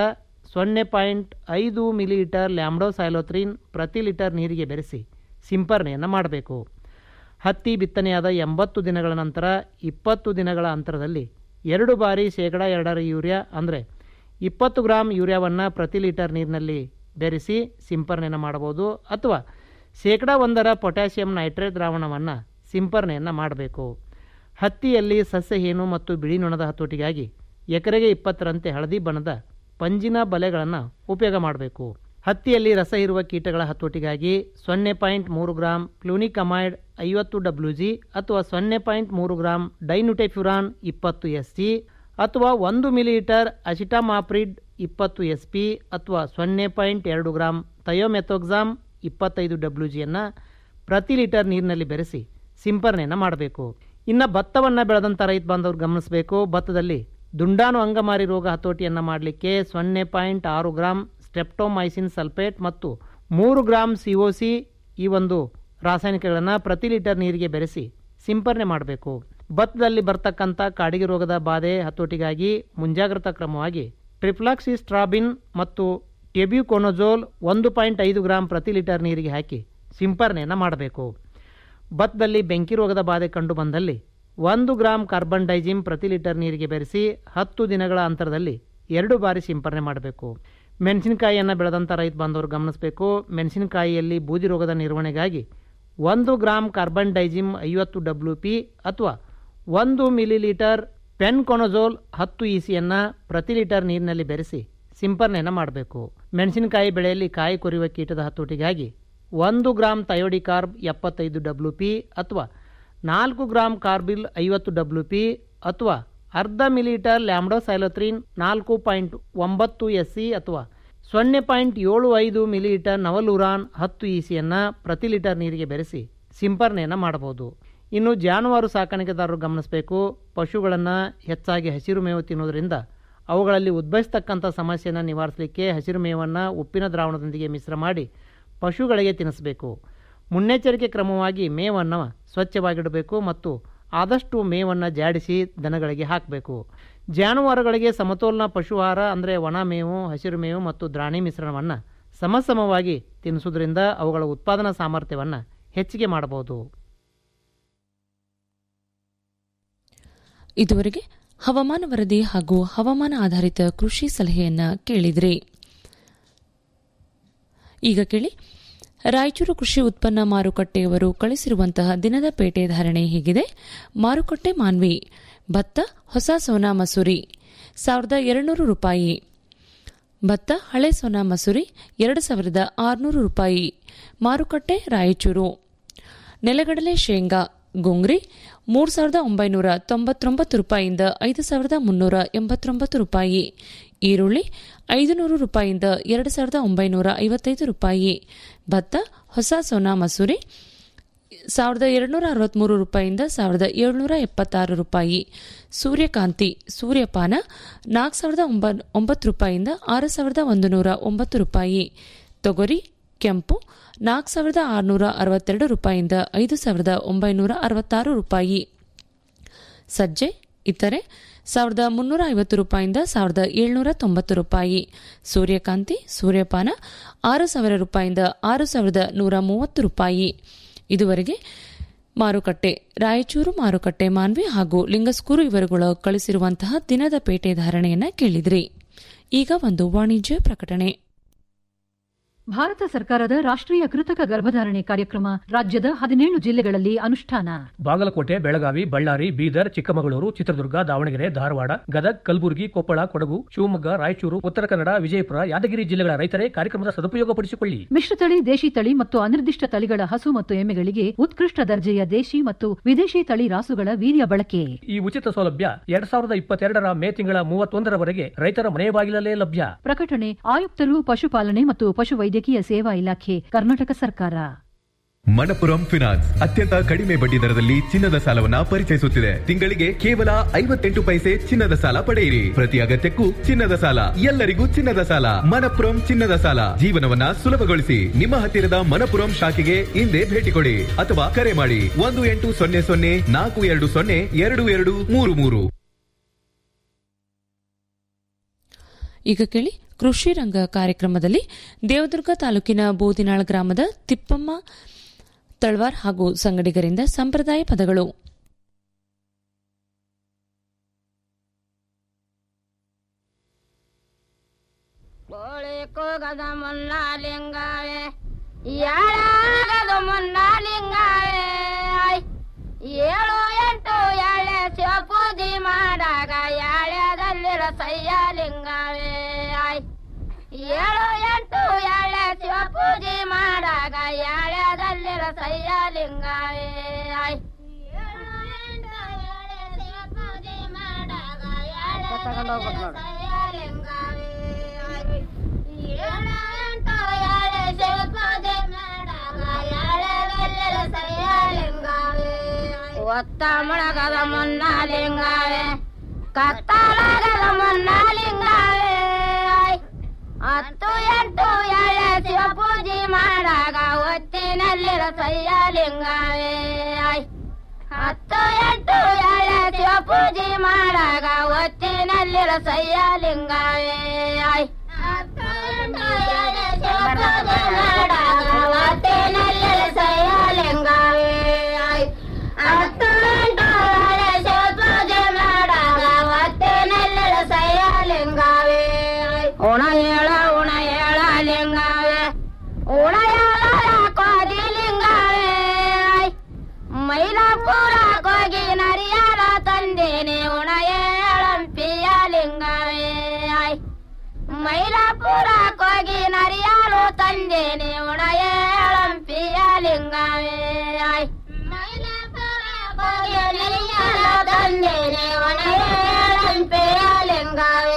Speaker 13: ಸೊನ್ನೆ ಪಾಯಿಂಟ್ ಐದು ಮಿಲಿಲೀಟರ್ ಲ್ಯಾಮ್ಡೋಸೈಲೋತ್ರಿನ್ ಪ್ರತಿ ಲೀಟರ್ ನೀರಿಗೆ ಬೆರೆಸಿ ಸಿಂಪರಣೆಯನ್ನು ಮಾಡಬೇಕು ಹತ್ತಿ ಬಿತ್ತನೆಯಾದ ಎಂಬತ್ತು ದಿನಗಳ ನಂತರ ಇಪ್ಪತ್ತು ದಿನಗಳ ಅಂತರದಲ್ಲಿ ಎರಡು ಬಾರಿ ಶೇಕಡ ಎರಡರ ಯೂರಿಯಾ ಅಂದರೆ ಇಪ್ಪತ್ತು ಗ್ರಾಂ ಯೂರಿಯಾವನ್ನು ಪ್ರತಿ ಲೀಟರ್ ನೀರಿನಲ್ಲಿ ಬೆರೆಸಿ ಸಿಂಪರಣೆಯನ್ನು ಮಾಡಬಹುದು ಅಥವಾ ಶೇಕಡ ಒಂದರ ಪೊಟ್ಯಾಷಿಯಂ ನೈಟ್ರೇಟ್ ದ್ರಾವಣವನ್ನು ಸಿಂಪರಣೆಯನ್ನು ಮಾಡಬೇಕು ಹತ್ತಿಯಲ್ಲಿ ಸಸ್ಯಹೀನು ಮತ್ತು ಬಿಳಿ ನೊಣದ ಹತೋಟಿಗಾಗಿ ಎಕರೆಗೆ ಇಪ್ಪತ್ತರಂತೆ ಹಳದಿ ಬಣ್ಣದ ಪಂಜಿನ ಬಲೆಗಳನ್ನು ಉಪಯೋಗ ಮಾಡಬೇಕು ಹತ್ತಿಯಲ್ಲಿ ರಸ ಇರುವ ಕೀಟಗಳ ಹತೋಟಿಗಾಗಿ ಸೊನ್ನೆ ಪಾಯಿಂಟ್ ಮೂರು ಗ್ರಾಂ ಕ್ಲೂನಿಕಮೈಡ್ ಐವತ್ತು ಡಬ್ಲ್ಯೂ ಜಿ ಅಥವಾ ಸೊನ್ನೆ ಪಾಯಿಂಟ್ ಮೂರು ಗ್ರಾಂ ಡೈನುಟೆಫ್ಯುರಾನ್ ಇಪ್ಪತ್ತು ಎಸ್ ಸಿ ಅಥವಾ ಒಂದು ಮಿಲಿಲೀಟರ್ ಅಸಿಟಾಮಾಪ್ರಿಡ್ ಇಪ್ಪತ್ತು ಎಸ್ ಪಿ ಅಥವಾ ಸೊನ್ನೆ ಪಾಯಿಂಟ್ ಎರಡು ಗ್ರಾಂ ಥಯೋಮೆಥೋಕ್ಸಾಮ್ ಇಪ್ಪತ್ತೈದು ಡಬ್ಲ್ಯೂ ಜಿಯನ್ನು ಪ್ರತಿ ಲೀಟರ್ ನೀರಿನಲ್ಲಿ ಬೆರೆಸಿ ಸಿಂಪರಣೆಯನ್ನು ಮಾಡಬೇಕು ಇನ್ನು ಭತ್ತವನ್ನು ಬೆಳೆದಂಥ ರೈತ ಬಾಂಧವರು ಗಮನಿಸಬೇಕು ಭತ್ತದಲ್ಲಿ ದುಂಡಾಣು ಅಂಗಮಾರಿ ರೋಗ ಹತೋಟಿಯನ್ನು ಮಾಡಲಿಕ್ಕೆ ಸೊನ್ನೆ ಪಾಯಿಂಟ್ ಆರು ಗ್ರಾಂ ಸ್ಟೆಪ್ಟೋಮೈಸಿನ್ ಸಲ್ಫೇಟ್ ಮತ್ತು ಮೂರು ಗ್ರಾಂ ಸಿ ಒ ಸಿ ಈ ಒಂದು ರಾಸಾಯನಿಕಗಳನ್ನು ಪ್ರತಿ ಲೀಟರ್ ನೀರಿಗೆ ಬೆರೆಸಿ ಸಿಂಪರಣೆ ಮಾಡಬೇಕು ಭತ್ತದಲ್ಲಿ ಬರ್ತಕ್ಕಂಥ ಕಾಡಿಗೆ ರೋಗದ ಬಾಧೆ ಹತೋಟಿಗಾಗಿ ಮುಂಜಾಗ್ರತಾ ಕ್ರಮವಾಗಿ ಟ್ರಿಫ್ಲಾಕ್ಸಿಸ್ಟ್ರಾಬಿನ್ ಮತ್ತು ಟೆಬ್ಯುಕೊನೊಜೋಲ್ ಒಂದು ಪಾಯಿಂಟ್ ಐದು ಗ್ರಾಂ ಪ್ರತಿ ಲೀಟರ್ ನೀರಿಗೆ ಹಾಕಿ ಸಿಂಪರಣೆಯನ್ನು ಮಾಡಬೇಕು ಭತ್ತದಲ್ಲಿ ಬೆಂಕಿ ರೋಗದ ಬಾಧೆ ಕಂಡು ಬಂದಲ್ಲಿ ಒಂದು ಗ್ರಾಂ ಕಾರ್ಬನ್ ಡೈಜಿಮ್ ಪ್ರತಿ ಲೀಟರ್ ನೀರಿಗೆ ಬೆರೆಸಿ ಹತ್ತು ದಿನಗಳ ಅಂತರದಲ್ಲಿ ಎರಡು ಬಾರಿ ಸಿಂಪರಣೆ ಮಾಡಬೇಕು ಮೆಣಸಿನಕಾಯಿಯನ್ನು ಬೆಳೆದಂಥ ರೈತ ಬಾಂಧವರು ಗಮನಿಸಬೇಕು ಮೆಣಸಿನಕಾಯಿಯಲ್ಲಿ ಬೂದಿ ರೋಗದ ನಿರ್ವಹಣೆಗಾಗಿ ಒಂದು ಗ್ರಾಂ ಕಾರ್ಬನ್ ಡೈಜಿಮ್ ಐವತ್ತು ಡಬ್ಲ್ಯೂ ಪಿ ಅಥವಾ ಒಂದು ಮಿಲಿಲೀಟರ್ ಪೆನ್ಕೊನೊಜೋಲ್ ಹತ್ತು ಇ ಸಿಯನ್ನು ಪ್ರತಿ ಲೀಟರ್ ನೀರಿನಲ್ಲಿ ಬೆರೆಸಿ ಸಿಂಪರಣೆಯನ್ನು ಮಾಡಬೇಕು ಮೆಣಸಿನಕಾಯಿ ಬೆಳೆಯಲ್ಲಿ ಕಾಯಿ ಕೊರೆಯುವ ಕೀಟದ ಹತೋಟಿಗಾಗಿ ಒಂದು ಗ್ರಾಂ ಥಯೋಡಿಕಾರ್ಬ್ ಎಪ್ಪತ್ತೈದು ಡಬ್ಲ್ಯೂ ಪಿ ಅಥವಾ ನಾಲ್ಕು ಗ್ರಾಂ ಕಾರ್ಬಿಲ್ ಐವತ್ತು ಡಬ್ಲ್ಯೂ ಪಿ ಅಥವಾ ಅರ್ಧ ಮಿಲಿಲೀಟರ್ ಲ್ಯಾಮ್ಡೋಸೈಲೋತ್ರಿನ್ ನಾಲ್ಕು ಪಾಯಿಂಟ್ ಒಂಬತ್ತು ಎಸ್ ಸಿ ಅಥವಾ ಸೊನ್ನೆ ಪಾಯಿಂಟ್ ಏಳು ಐದು ಮಿಲಿಲೀಟರ್ ನವಲುರಾನ್ ಹತ್ತು ಇ ಸಿಯನ್ನು ಪ್ರತಿ ಲೀಟರ್ ನೀರಿಗೆ ಬೆರೆಸಿ ಸಿಂಪರಣೆಯನ್ನು ಮಾಡಬಹುದು ಇನ್ನು ಜಾನುವಾರು ಸಾಕಾಣಿಕೆದಾರರು ಗಮನಿಸಬೇಕು ಪಶುಗಳನ್ನು ಹೆಚ್ಚಾಗಿ ಹಸಿರು ಮೇವು ತಿನ್ನೋದ್ರಿಂದ ಅವುಗಳಲ್ಲಿ ಉದ್ಭವಿಸ್ತಕ್ಕಂಥ ಸಮಸ್ಯೆಯನ್ನು ನಿವಾರಿಸಲಿಕ್ಕೆ ಹಸಿರು ಮೇವನ್ನು ಉಪ್ಪಿನ ದ್ರಾವಣದೊಂದಿಗೆ ಮಿಶ್ರ ಮಾಡಿ ಪಶುಗಳಿಗೆ ತಿನ್ನಿಸಬೇಕು ಮುನ್ನೆಚ್ಚರಿಕೆ ಕ್ರಮವಾಗಿ ಮೇವನ್ನು ಸ್ವಚ್ಛವಾಗಿಡಬೇಕು ಮತ್ತು ಆದಷ್ಟು ಮೇವನ್ನು ಜಾಡಿಸಿ ದನಗಳಿಗೆ ಹಾಕಬೇಕು ಜಾನುವಾರುಗಳಿಗೆ ಸಮತೋಲನ ಪಶುಹಾರ ಅಂದರೆ ಒಣ ಮೇವು ಹಸಿರು ಮೇವು ಮತ್ತು ದ್ರಾಣಿ ಮಿಶ್ರಣವನ್ನು ಸಮಸಮವಾಗಿ ತಿನ್ನಿಸೋದ್ರಿಂದ ಅವುಗಳ ಉತ್ಪಾದನಾ ಸಾಮರ್ಥ್ಯವನ್ನು ಹೆಚ್ಚಿಗೆ ಮಾಡಬಹುದು
Speaker 3: ಇದುವರೆಗೆ ಹವಾಮಾನ ವರದಿ ಹಾಗೂ ಹವಾಮಾನ ಆಧಾರಿತ ಕೃಷಿ ಸಲಹೆಯನ್ನ ಕೇಳಿದ್ರಿ ಈಗ ಕೇಳಿ ರಾಯಚೂರು ಕೃಷಿ ಉತ್ಪನ್ನ ಮಾರುಕಟ್ಟೆಯವರು ಕಳಿಸಿರುವಂತಹ ದಿನದ ಪೇಟೆ ಧಾರಣೆ ಹೀಗಿದೆ ಮಾರುಕಟ್ಟೆ ಮಾನ್ವಿ ಭತ್ತ ಹೊಸ ಸೋನಾ ಮಸೂರಿ ಸಾವಿರದ ಎರಡುನೂರು ರೂಪಾಯಿ ಭತ್ತ ಹಳೆ ಸೋನಾ ಮಸೂರಿ ಎರಡು ಸಾವಿರದ ಆರುನೂರು ರೂಪಾಯಿ ಮಾರುಕಟ್ಟೆ ರಾಯಚೂರು ನೆಲಗಡಲೆ ಶೇಂಗಾ ಗೋಂಗ್ರಿ ಮೂರು ಸಾವಿರದ ಒಂಬೈನೂರ ತೊಂಬತ್ತೊಂಬತ್ತು ರೂಪಾಯಿಯಿಂದ ಐದು ಸಾವಿರದ ಮುನ್ನೂರ ಎಂಬತ್ತೊಂಬತ್ತು ರೂಪಾಯಿ ಈರುಳ್ಳಿ ಐದು ನೂರು ರೂಪಾಯಿಯಿಂದ ಎರಡು ಸಾವಿರದ ಒಂಬೈನೂರ ಐವತ್ತೈದು ರೂಪಾಯಿ ಭತ್ತ ಹೊಸ ಸೋನಾ ಮಸೂರಿ ಸಾವಿರದ ಎರಡುನೂರ ಅರವತ್ಮೂರು ರೂಪಾಯಿಯಿಂದ ಸಾವಿರದ ಏಳುನೂರ ಎಪ್ಪತ್ತಾರು ರೂಪಾಯಿ ಸೂರ್ಯಕಾಂತಿ ಸೂರ್ಯಪಾನ ನಾಲ್ಕು ಸಾವಿರದ ಒಂಬತ್ತು ರೂಪಾಯಿಯಿಂದ ಆರು ಸಾವಿರದ ಒಂದು ನೂರ ಒಂಬತ್ತು ರೂಪಾಯಿ ತೊಗರಿ ಕೆಂಪು ನಾಲ್ಕು ಸಾವಿರದ ಆರುನೂರ ಅರವತ್ತೆರಡು ರೂಪಾಯಿಯಿಂದ ಐದು ಸಾವಿರದ ಒಂಬೈನೂರ ಅರವತ್ತಾರು ರೂಪಾಯಿ ಸಜ್ಜೆ ಇತರೆ ಸಾವಿರದ ಮುನ್ನೂರ ಐವತ್ತು ರೂಪಾಯಿಯಿಂದ ಸಾವಿರದ ಏಳ್ನೂರ ತೊಂಬತ್ತು ರೂಪಾಯಿ ಸೂರ್ಯಕಾಂತಿ ಸೂರ್ಯಪಾನ ಆರು ಸಾವಿರ ರೂಪಾಯಿಯಿಂದ ಆರು ಸಾವಿರದ ನೂರ ಮೂವತ್ತು ರೂಪಾಯಿ ಇದುವರೆಗೆ ಮಾರುಕಟ್ಟೆ ರಾಯಚೂರು ಮಾರುಕಟ್ಟೆ ಮಾನ್ವಿ ಹಾಗೂ ಲಿಂಗಸ್ಕೂರು ಇವರುಗಳು ಕಳಿಸಿರುವಂತಹ ದಿನದ ಪೇಟೆ ಧಾರಣೆಯನ್ನ ಕೇಳಿದ್ರಿ ಈಗ ಒಂದು ವಾಣಿಜ್ಯ ಪ್ರಕಟಣೆ
Speaker 16: ಭಾರತ ಸರ್ಕಾರದ ರಾಷ್ಟ್ರೀಯ ಕೃತಕ ಗರ್ಭಧಾರಣೆ ಕಾರ್ಯಕ್ರಮ ರಾಜ್ಯದ ಹದಿನೇಳು ಜಿಲ್ಲೆಗಳಲ್ಲಿ ಅನುಷ್ಠಾನ
Speaker 17: ಬಾಗಲಕೋಟೆ ಬೆಳಗಾವಿ ಬಳ್ಳಾರಿ ಬೀದರ್ ಚಿಕ್ಕಮಗಳೂರು ಚಿತ್ರದುರ್ಗ ದಾವಣಗೆರೆ ಧಾರವಾಡ ಗದಗ್ ಕಲಬುರಗಿ ಕೊಪ್ಪಳ ಕೊಡಗು ಶಿವಮೊಗ್ಗ ರಾಯಚೂರು ಉತ್ತರ ಕನ್ನಡ ವಿಜಯಪುರ ಯಾದಗಿರಿ ಜಿಲ್ಲೆಗಳ ರೈತರೇ ಕಾರ್ಯಕ್ರಮದ ಸದುಪಯೋಗಪಡಿಸಿಕೊಳ್ಳಿ
Speaker 16: ಮಿಶ್ರತಳಿ ದೇಶಿ ತಳಿ ಮತ್ತು ಅನಿರ್ದಿಷ್ಟ ತಳಿಗಳ ಹಸು ಮತ್ತು ಎಮ್ಮೆಗಳಿಗೆ ಉತ್ಕೃಷ್ಟ ದರ್ಜೆಯ ದೇಶಿ ಮತ್ತು ವಿದೇಶಿ ತಳಿ ರಾಸುಗಳ ವೀರ್ಯ ಬಳಕೆ
Speaker 17: ಈ ಉಚಿತ ಸೌಲಭ್ಯ ಎರಡ್ ಸಾವಿರದ ಇಪ್ಪತ್ತೆರಡರ ಮೇ ತಿಂಗಳ ಮೂವತ್ತೊಂದರವರೆಗೆ ರೈತರ ಮನೆ ಬಾಗಿಲಲ್ಲೇ ಲಭ್ಯ
Speaker 16: ಪ್ರಕಟಣೆ ಆಯುಕ್ತರು ಪಶುಪಾಲನೆ ಮತ್ತು ಪಶುವೈದ್ಯಕೀಯ ಸೇವಾ ಇಲಾಖೆ ಕರ್ನಾಟಕ ಸರ್ಕಾರ
Speaker 15: ಮಣಪುರಂ ಫಿನಾನ್ಸ್ ಅತ್ಯಂತ ಕಡಿಮೆ ಬಡ್ಡಿ ದರದಲ್ಲಿ ಚಿನ್ನದ ಸಾಲವನ್ನ ಪರಿಚಯಿಸುತ್ತಿದೆ ತಿಂಗಳಿಗೆ ಕೇವಲ ಐವತ್ತೆಂಟು ಪೈಸೆ ಚಿನ್ನದ ಸಾಲ ಪಡೆಯಿರಿ ಪ್ರತಿ ಅಗತ್ಯಕ್ಕೂ ಚಿನ್ನದ ಸಾಲ ಎಲ್ಲರಿಗೂ ಚಿನ್ನದ ಸಾಲ ಮಣಪುರಂ ಚಿನ್ನದ ಸಾಲ ಜೀವನವನ್ನ ಸುಲಭಗೊಳಿಸಿ ನಿಮ್ಮ ಹತ್ತಿರದ ಮಣಪುರಂ ಶಾಖೆಗೆ ಇಂದೇ ಭೇಟಿ ಕೊಡಿ ಅಥವಾ ಕರೆ ಮಾಡಿ ಒಂದು ಎಂಟು ಸೊನ್ನೆ ಸೊನ್ನೆ ನಾಲ್ಕು ಎರಡು ಸೊನ್ನೆ ಎರಡು ಎರಡು ಮೂರು ಮೂರು
Speaker 3: ಈಗ ಕೇಳಿ ಕೃಷಿ ರಂಗ ಕಾರ್ಯಕ್ರಮದಲ್ಲಿ ದೇವದುರ್ಗ ತಾಲೂಕಿನ ಬೋದಿನಾಳ್ ಗ್ರಾಮದ ತಿಪ್ಪಮ್ಮ ತಳ್ವಾರ್ ಹಾಗೂ ಸಂಗಡಿಗರಿಂದ ಸಂಪ್ರದಾಯ ಪದಗಳು
Speaker 18: ಕೋಳಿ ಕೂಗದ ಮುನ್ನ ಲಿಂಗಾವೆ ಯಾಳಾಗದು ಮುನ್ನ ಲಿಂಗಾವೆ ಏಳು ಎಂಟು ಎಳೆ ಶಿವ ಪೂಜೆ ಮಾಡಾಗ ಯಾಳ್ಯದಲ್ಲಿರ ಸಯ್ಯ ಲಿಂಗಾವೆ ಏಳು ಎಂಟು ಎಳೆ ಶಿವ ಪೂಜೆ ಮಾಡಾಗ ಯಾಳ್ಯದಲ್ಲಿರ ಸಯ್ಯ ಲಿಂಗಾವೆ ತಗೊಂಡು ಹೋಗ್ಬೇಕು ನೋಡು ಒತ್ತ ಮುಳಗದ ಮುನ್ನ ಲಿಂಗಾವೆ ಕತ್ತಲಾಗದ ಮುನ್ನ ಲಿಂಗಾವೆ ಹತ್ತು ಎಂಟು ಎಳೆ ಶಿವ ಪೂಜೆ ಮಾಡಾಗ ಒತ್ತಿನಲ್ಲಿರ ಸಯ್ಯ ಲಿಂಗಾವೆ ಹತ್ತು ಎಂಟು ಎಳೆ ಶಿವ ಪೂಜೆ ಮಾಡಾಗ ಒತ್ತಿನಲ್ಲಿರ ಸಯ್ಯ ಲಿಂಗಾವೆ ಹತ್ತು ಎಂಟು ಎಳೆ ಶಿವ ಪೂಜೆ ಮಾಡಾಗ ಒತ್ತಿನಲ್ಲಿರ ಸಯ್ಯ ಲಿಂಗಾವೆ ಹತ್ತು ಎಂಟು ಎಳೆ ಶಿವ ಪೂಜೆ ಮಾಡಾಗ ಒತ್ತಿನಲ್ಲಿರ ಸಯ್ಯ ಲಿಂಗಾವೆ ಉಣ ಏಳ ಉಣ ಏಳ ಲಿಂಗಾವೆ ಉಣ ಏಳ ಕೋದಿ ಲಿಂಗಾವೆ ಮೈಲಾಪುರ ಹೋಗಿ ನರಿಯಾರ ತಂದೇನೆ ಉಣ ಏಳಂಪಿಯ ಲಿಂಗವೇ ಮೈಲಾಪುರ ಹೋಗಿ ನರಿಯಾರು ತಂದೇನೆ ಉಣ ಏಳಂಪಿಯ ಲಿಂಗವೇ ಹೋಗಿ ನರಿಯಾರು ತಂದೇನೆ ಉಣ ಏಳಂಪಿಯ ಲಿಂಗವೇ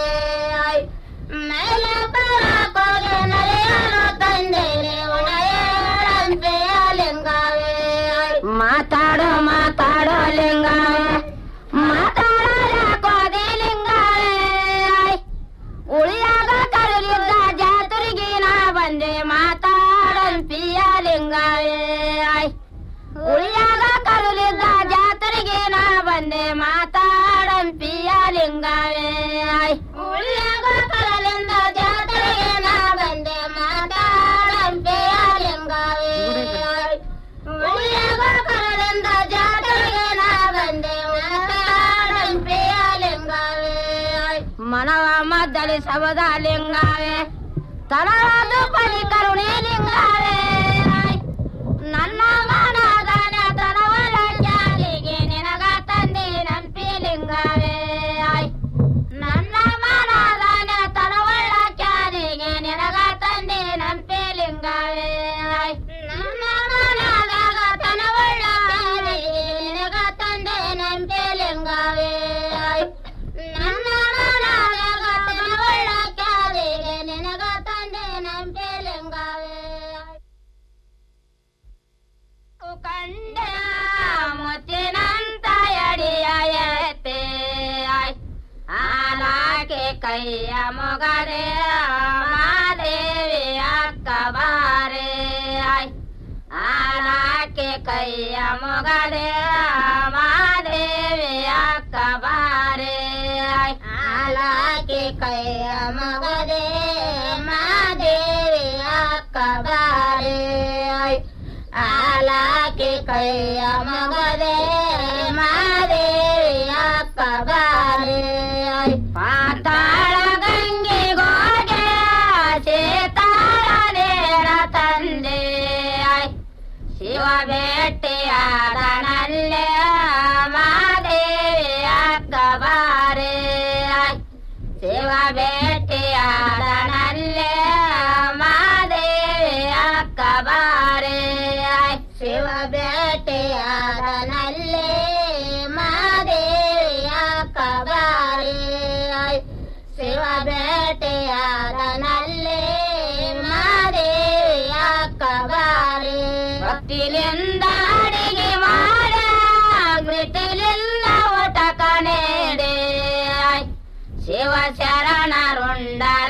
Speaker 18: ಮೈಲಾಪುರ ಹೋಗಿ ನರಿಯಾರು ತಂದೇನೆ ಉಣ ಏಳಂಪಿಯ ಲಿಂಗವೇ ಮಾತಾಡೋ ಮಾತಾಡೋ ಲಿಂಗಾವೆ ಮಾತಾಡೋ ಕೋದಿ ಲಿಂಗಾವೆ ಉಳಿಯಾಗ ಕರಗಿದ್ದ ಜಾತ್ರೆಗೆ ನಾ ಬಂದೆ ಮಾತಾಡಂಪಿಯ ಲಿಂಗಾವೆ ಉಳಿಯಾಗ ಕರಲಿದ್ದ ಜಾತ್ರೆಗೆ ನಾ ಬಂದೆ ಮಾತಾಡಂಪಿಯ ಲಿಂಗಾವೆ ಉಳಿಯಾಗ ಕರಲಿಂದ ಜಾತ್ರೆಗೆ ನಾ ಬಂದೆ ಮಾತಾಡಂಪಿಯ ಲಿಂಗಾವೆ ಉಳಿಯಾಗ ಕರಲಿಂದ ಜಾತ್ರೆಗೆ ನಾ ಬಂದೆ ಮಾತಾಡಂಪಿಯ ಲಿಂಗಾವೆ ಮನವ ಮದ್ದಲಿ ಸಬದ ಲಿಂಗಾವೆ ತನವಾದ ಪರಿ ಕರುಣೆ ಲಿಂಗಾವೆ ನನ್ನ ಮನದಾನ ತನವಲ ಜಾಲಿಗೆ ನಿನಗ ತಂದೆ ನಂಪಿ ಲಿಂಗಾವೆ ನನ್ನ ಮನದಾನ ತನವಳ ಚಾಲಿಗೆ ನಿನಗ ತಂದೆ ನಂಪಿ ಲಿಂಗಾವೆ ನನ್ನ ಮನದಾಗ ತನವಳ ಚಾಲಿಗೆ ನಿನಗ ತಂದೆ ನಂಪಿ ಲಿಂಗಾವೆ ನನ್ನ ಮನದಾಗ ತನವಳ ಚಾಲಿಗೆ ನಿನಗ ತಂದೆ ನಂಪಿ ಲಿಂಗಾವೆ ಕಂಡ ಮುತ್ತಿನಂತ ಎಡಿಯ ಎತ್ತೆ ಆಲಾಕೆ ಕೈಯ ಮೊಗರೆ ಮಾದೇವಿ ಅಕ್ಕಬಾರೆ ಆಲಾಕೆ ಕೈಯ ಮೊಗರೆ ಮಾದೇವಿ ಅಕ್ಕಬಾರೆ ಆಲಾಕೆ ಕೈಯ ಮೊಗರೆ ಮಾದೇವಿ ಅಕ್ಕಬಾರೆ ಆಲಾಕೆ ಕೈಯ ಮಗದೆ ಮಾದೇವಿಯ ಕಬಾರೆ ಪಾತಾಳ ಗಂಗೆ ಗೋಗೆ ಸೀತಾಳ ನೇರ ತಂದೆ ಶಿವ ಭೇಟಿಯಾದನಲ್ಲೇ ಮಾದೇವಿಯ ಕಬಾರೆ ಶಿವ ಭೇಟಿಯಾದನಲ್ಲೇ ಮಾದೇವಿಯ ಕಬಾರೆ ಶಿವ ಬೇಟೆಯಾದನಲ್ಲೇ ಮಾದೇವಿಯ ಕಬಾರೆ ಶಿವ ಬೇಟೆಯಾದನಲ್ಲೇ ಮಾದೇವಿಯ ಕಬಾರೆ ಭಕ್ತಿಲಿಂದ ಅಡಿಗೆ ಮಾಡ ಬಿಟ್ಟಿಲಿಂದ ಊಟ ಕನೇಡೆ ಶಿವ ಶರಣರುಂಡರ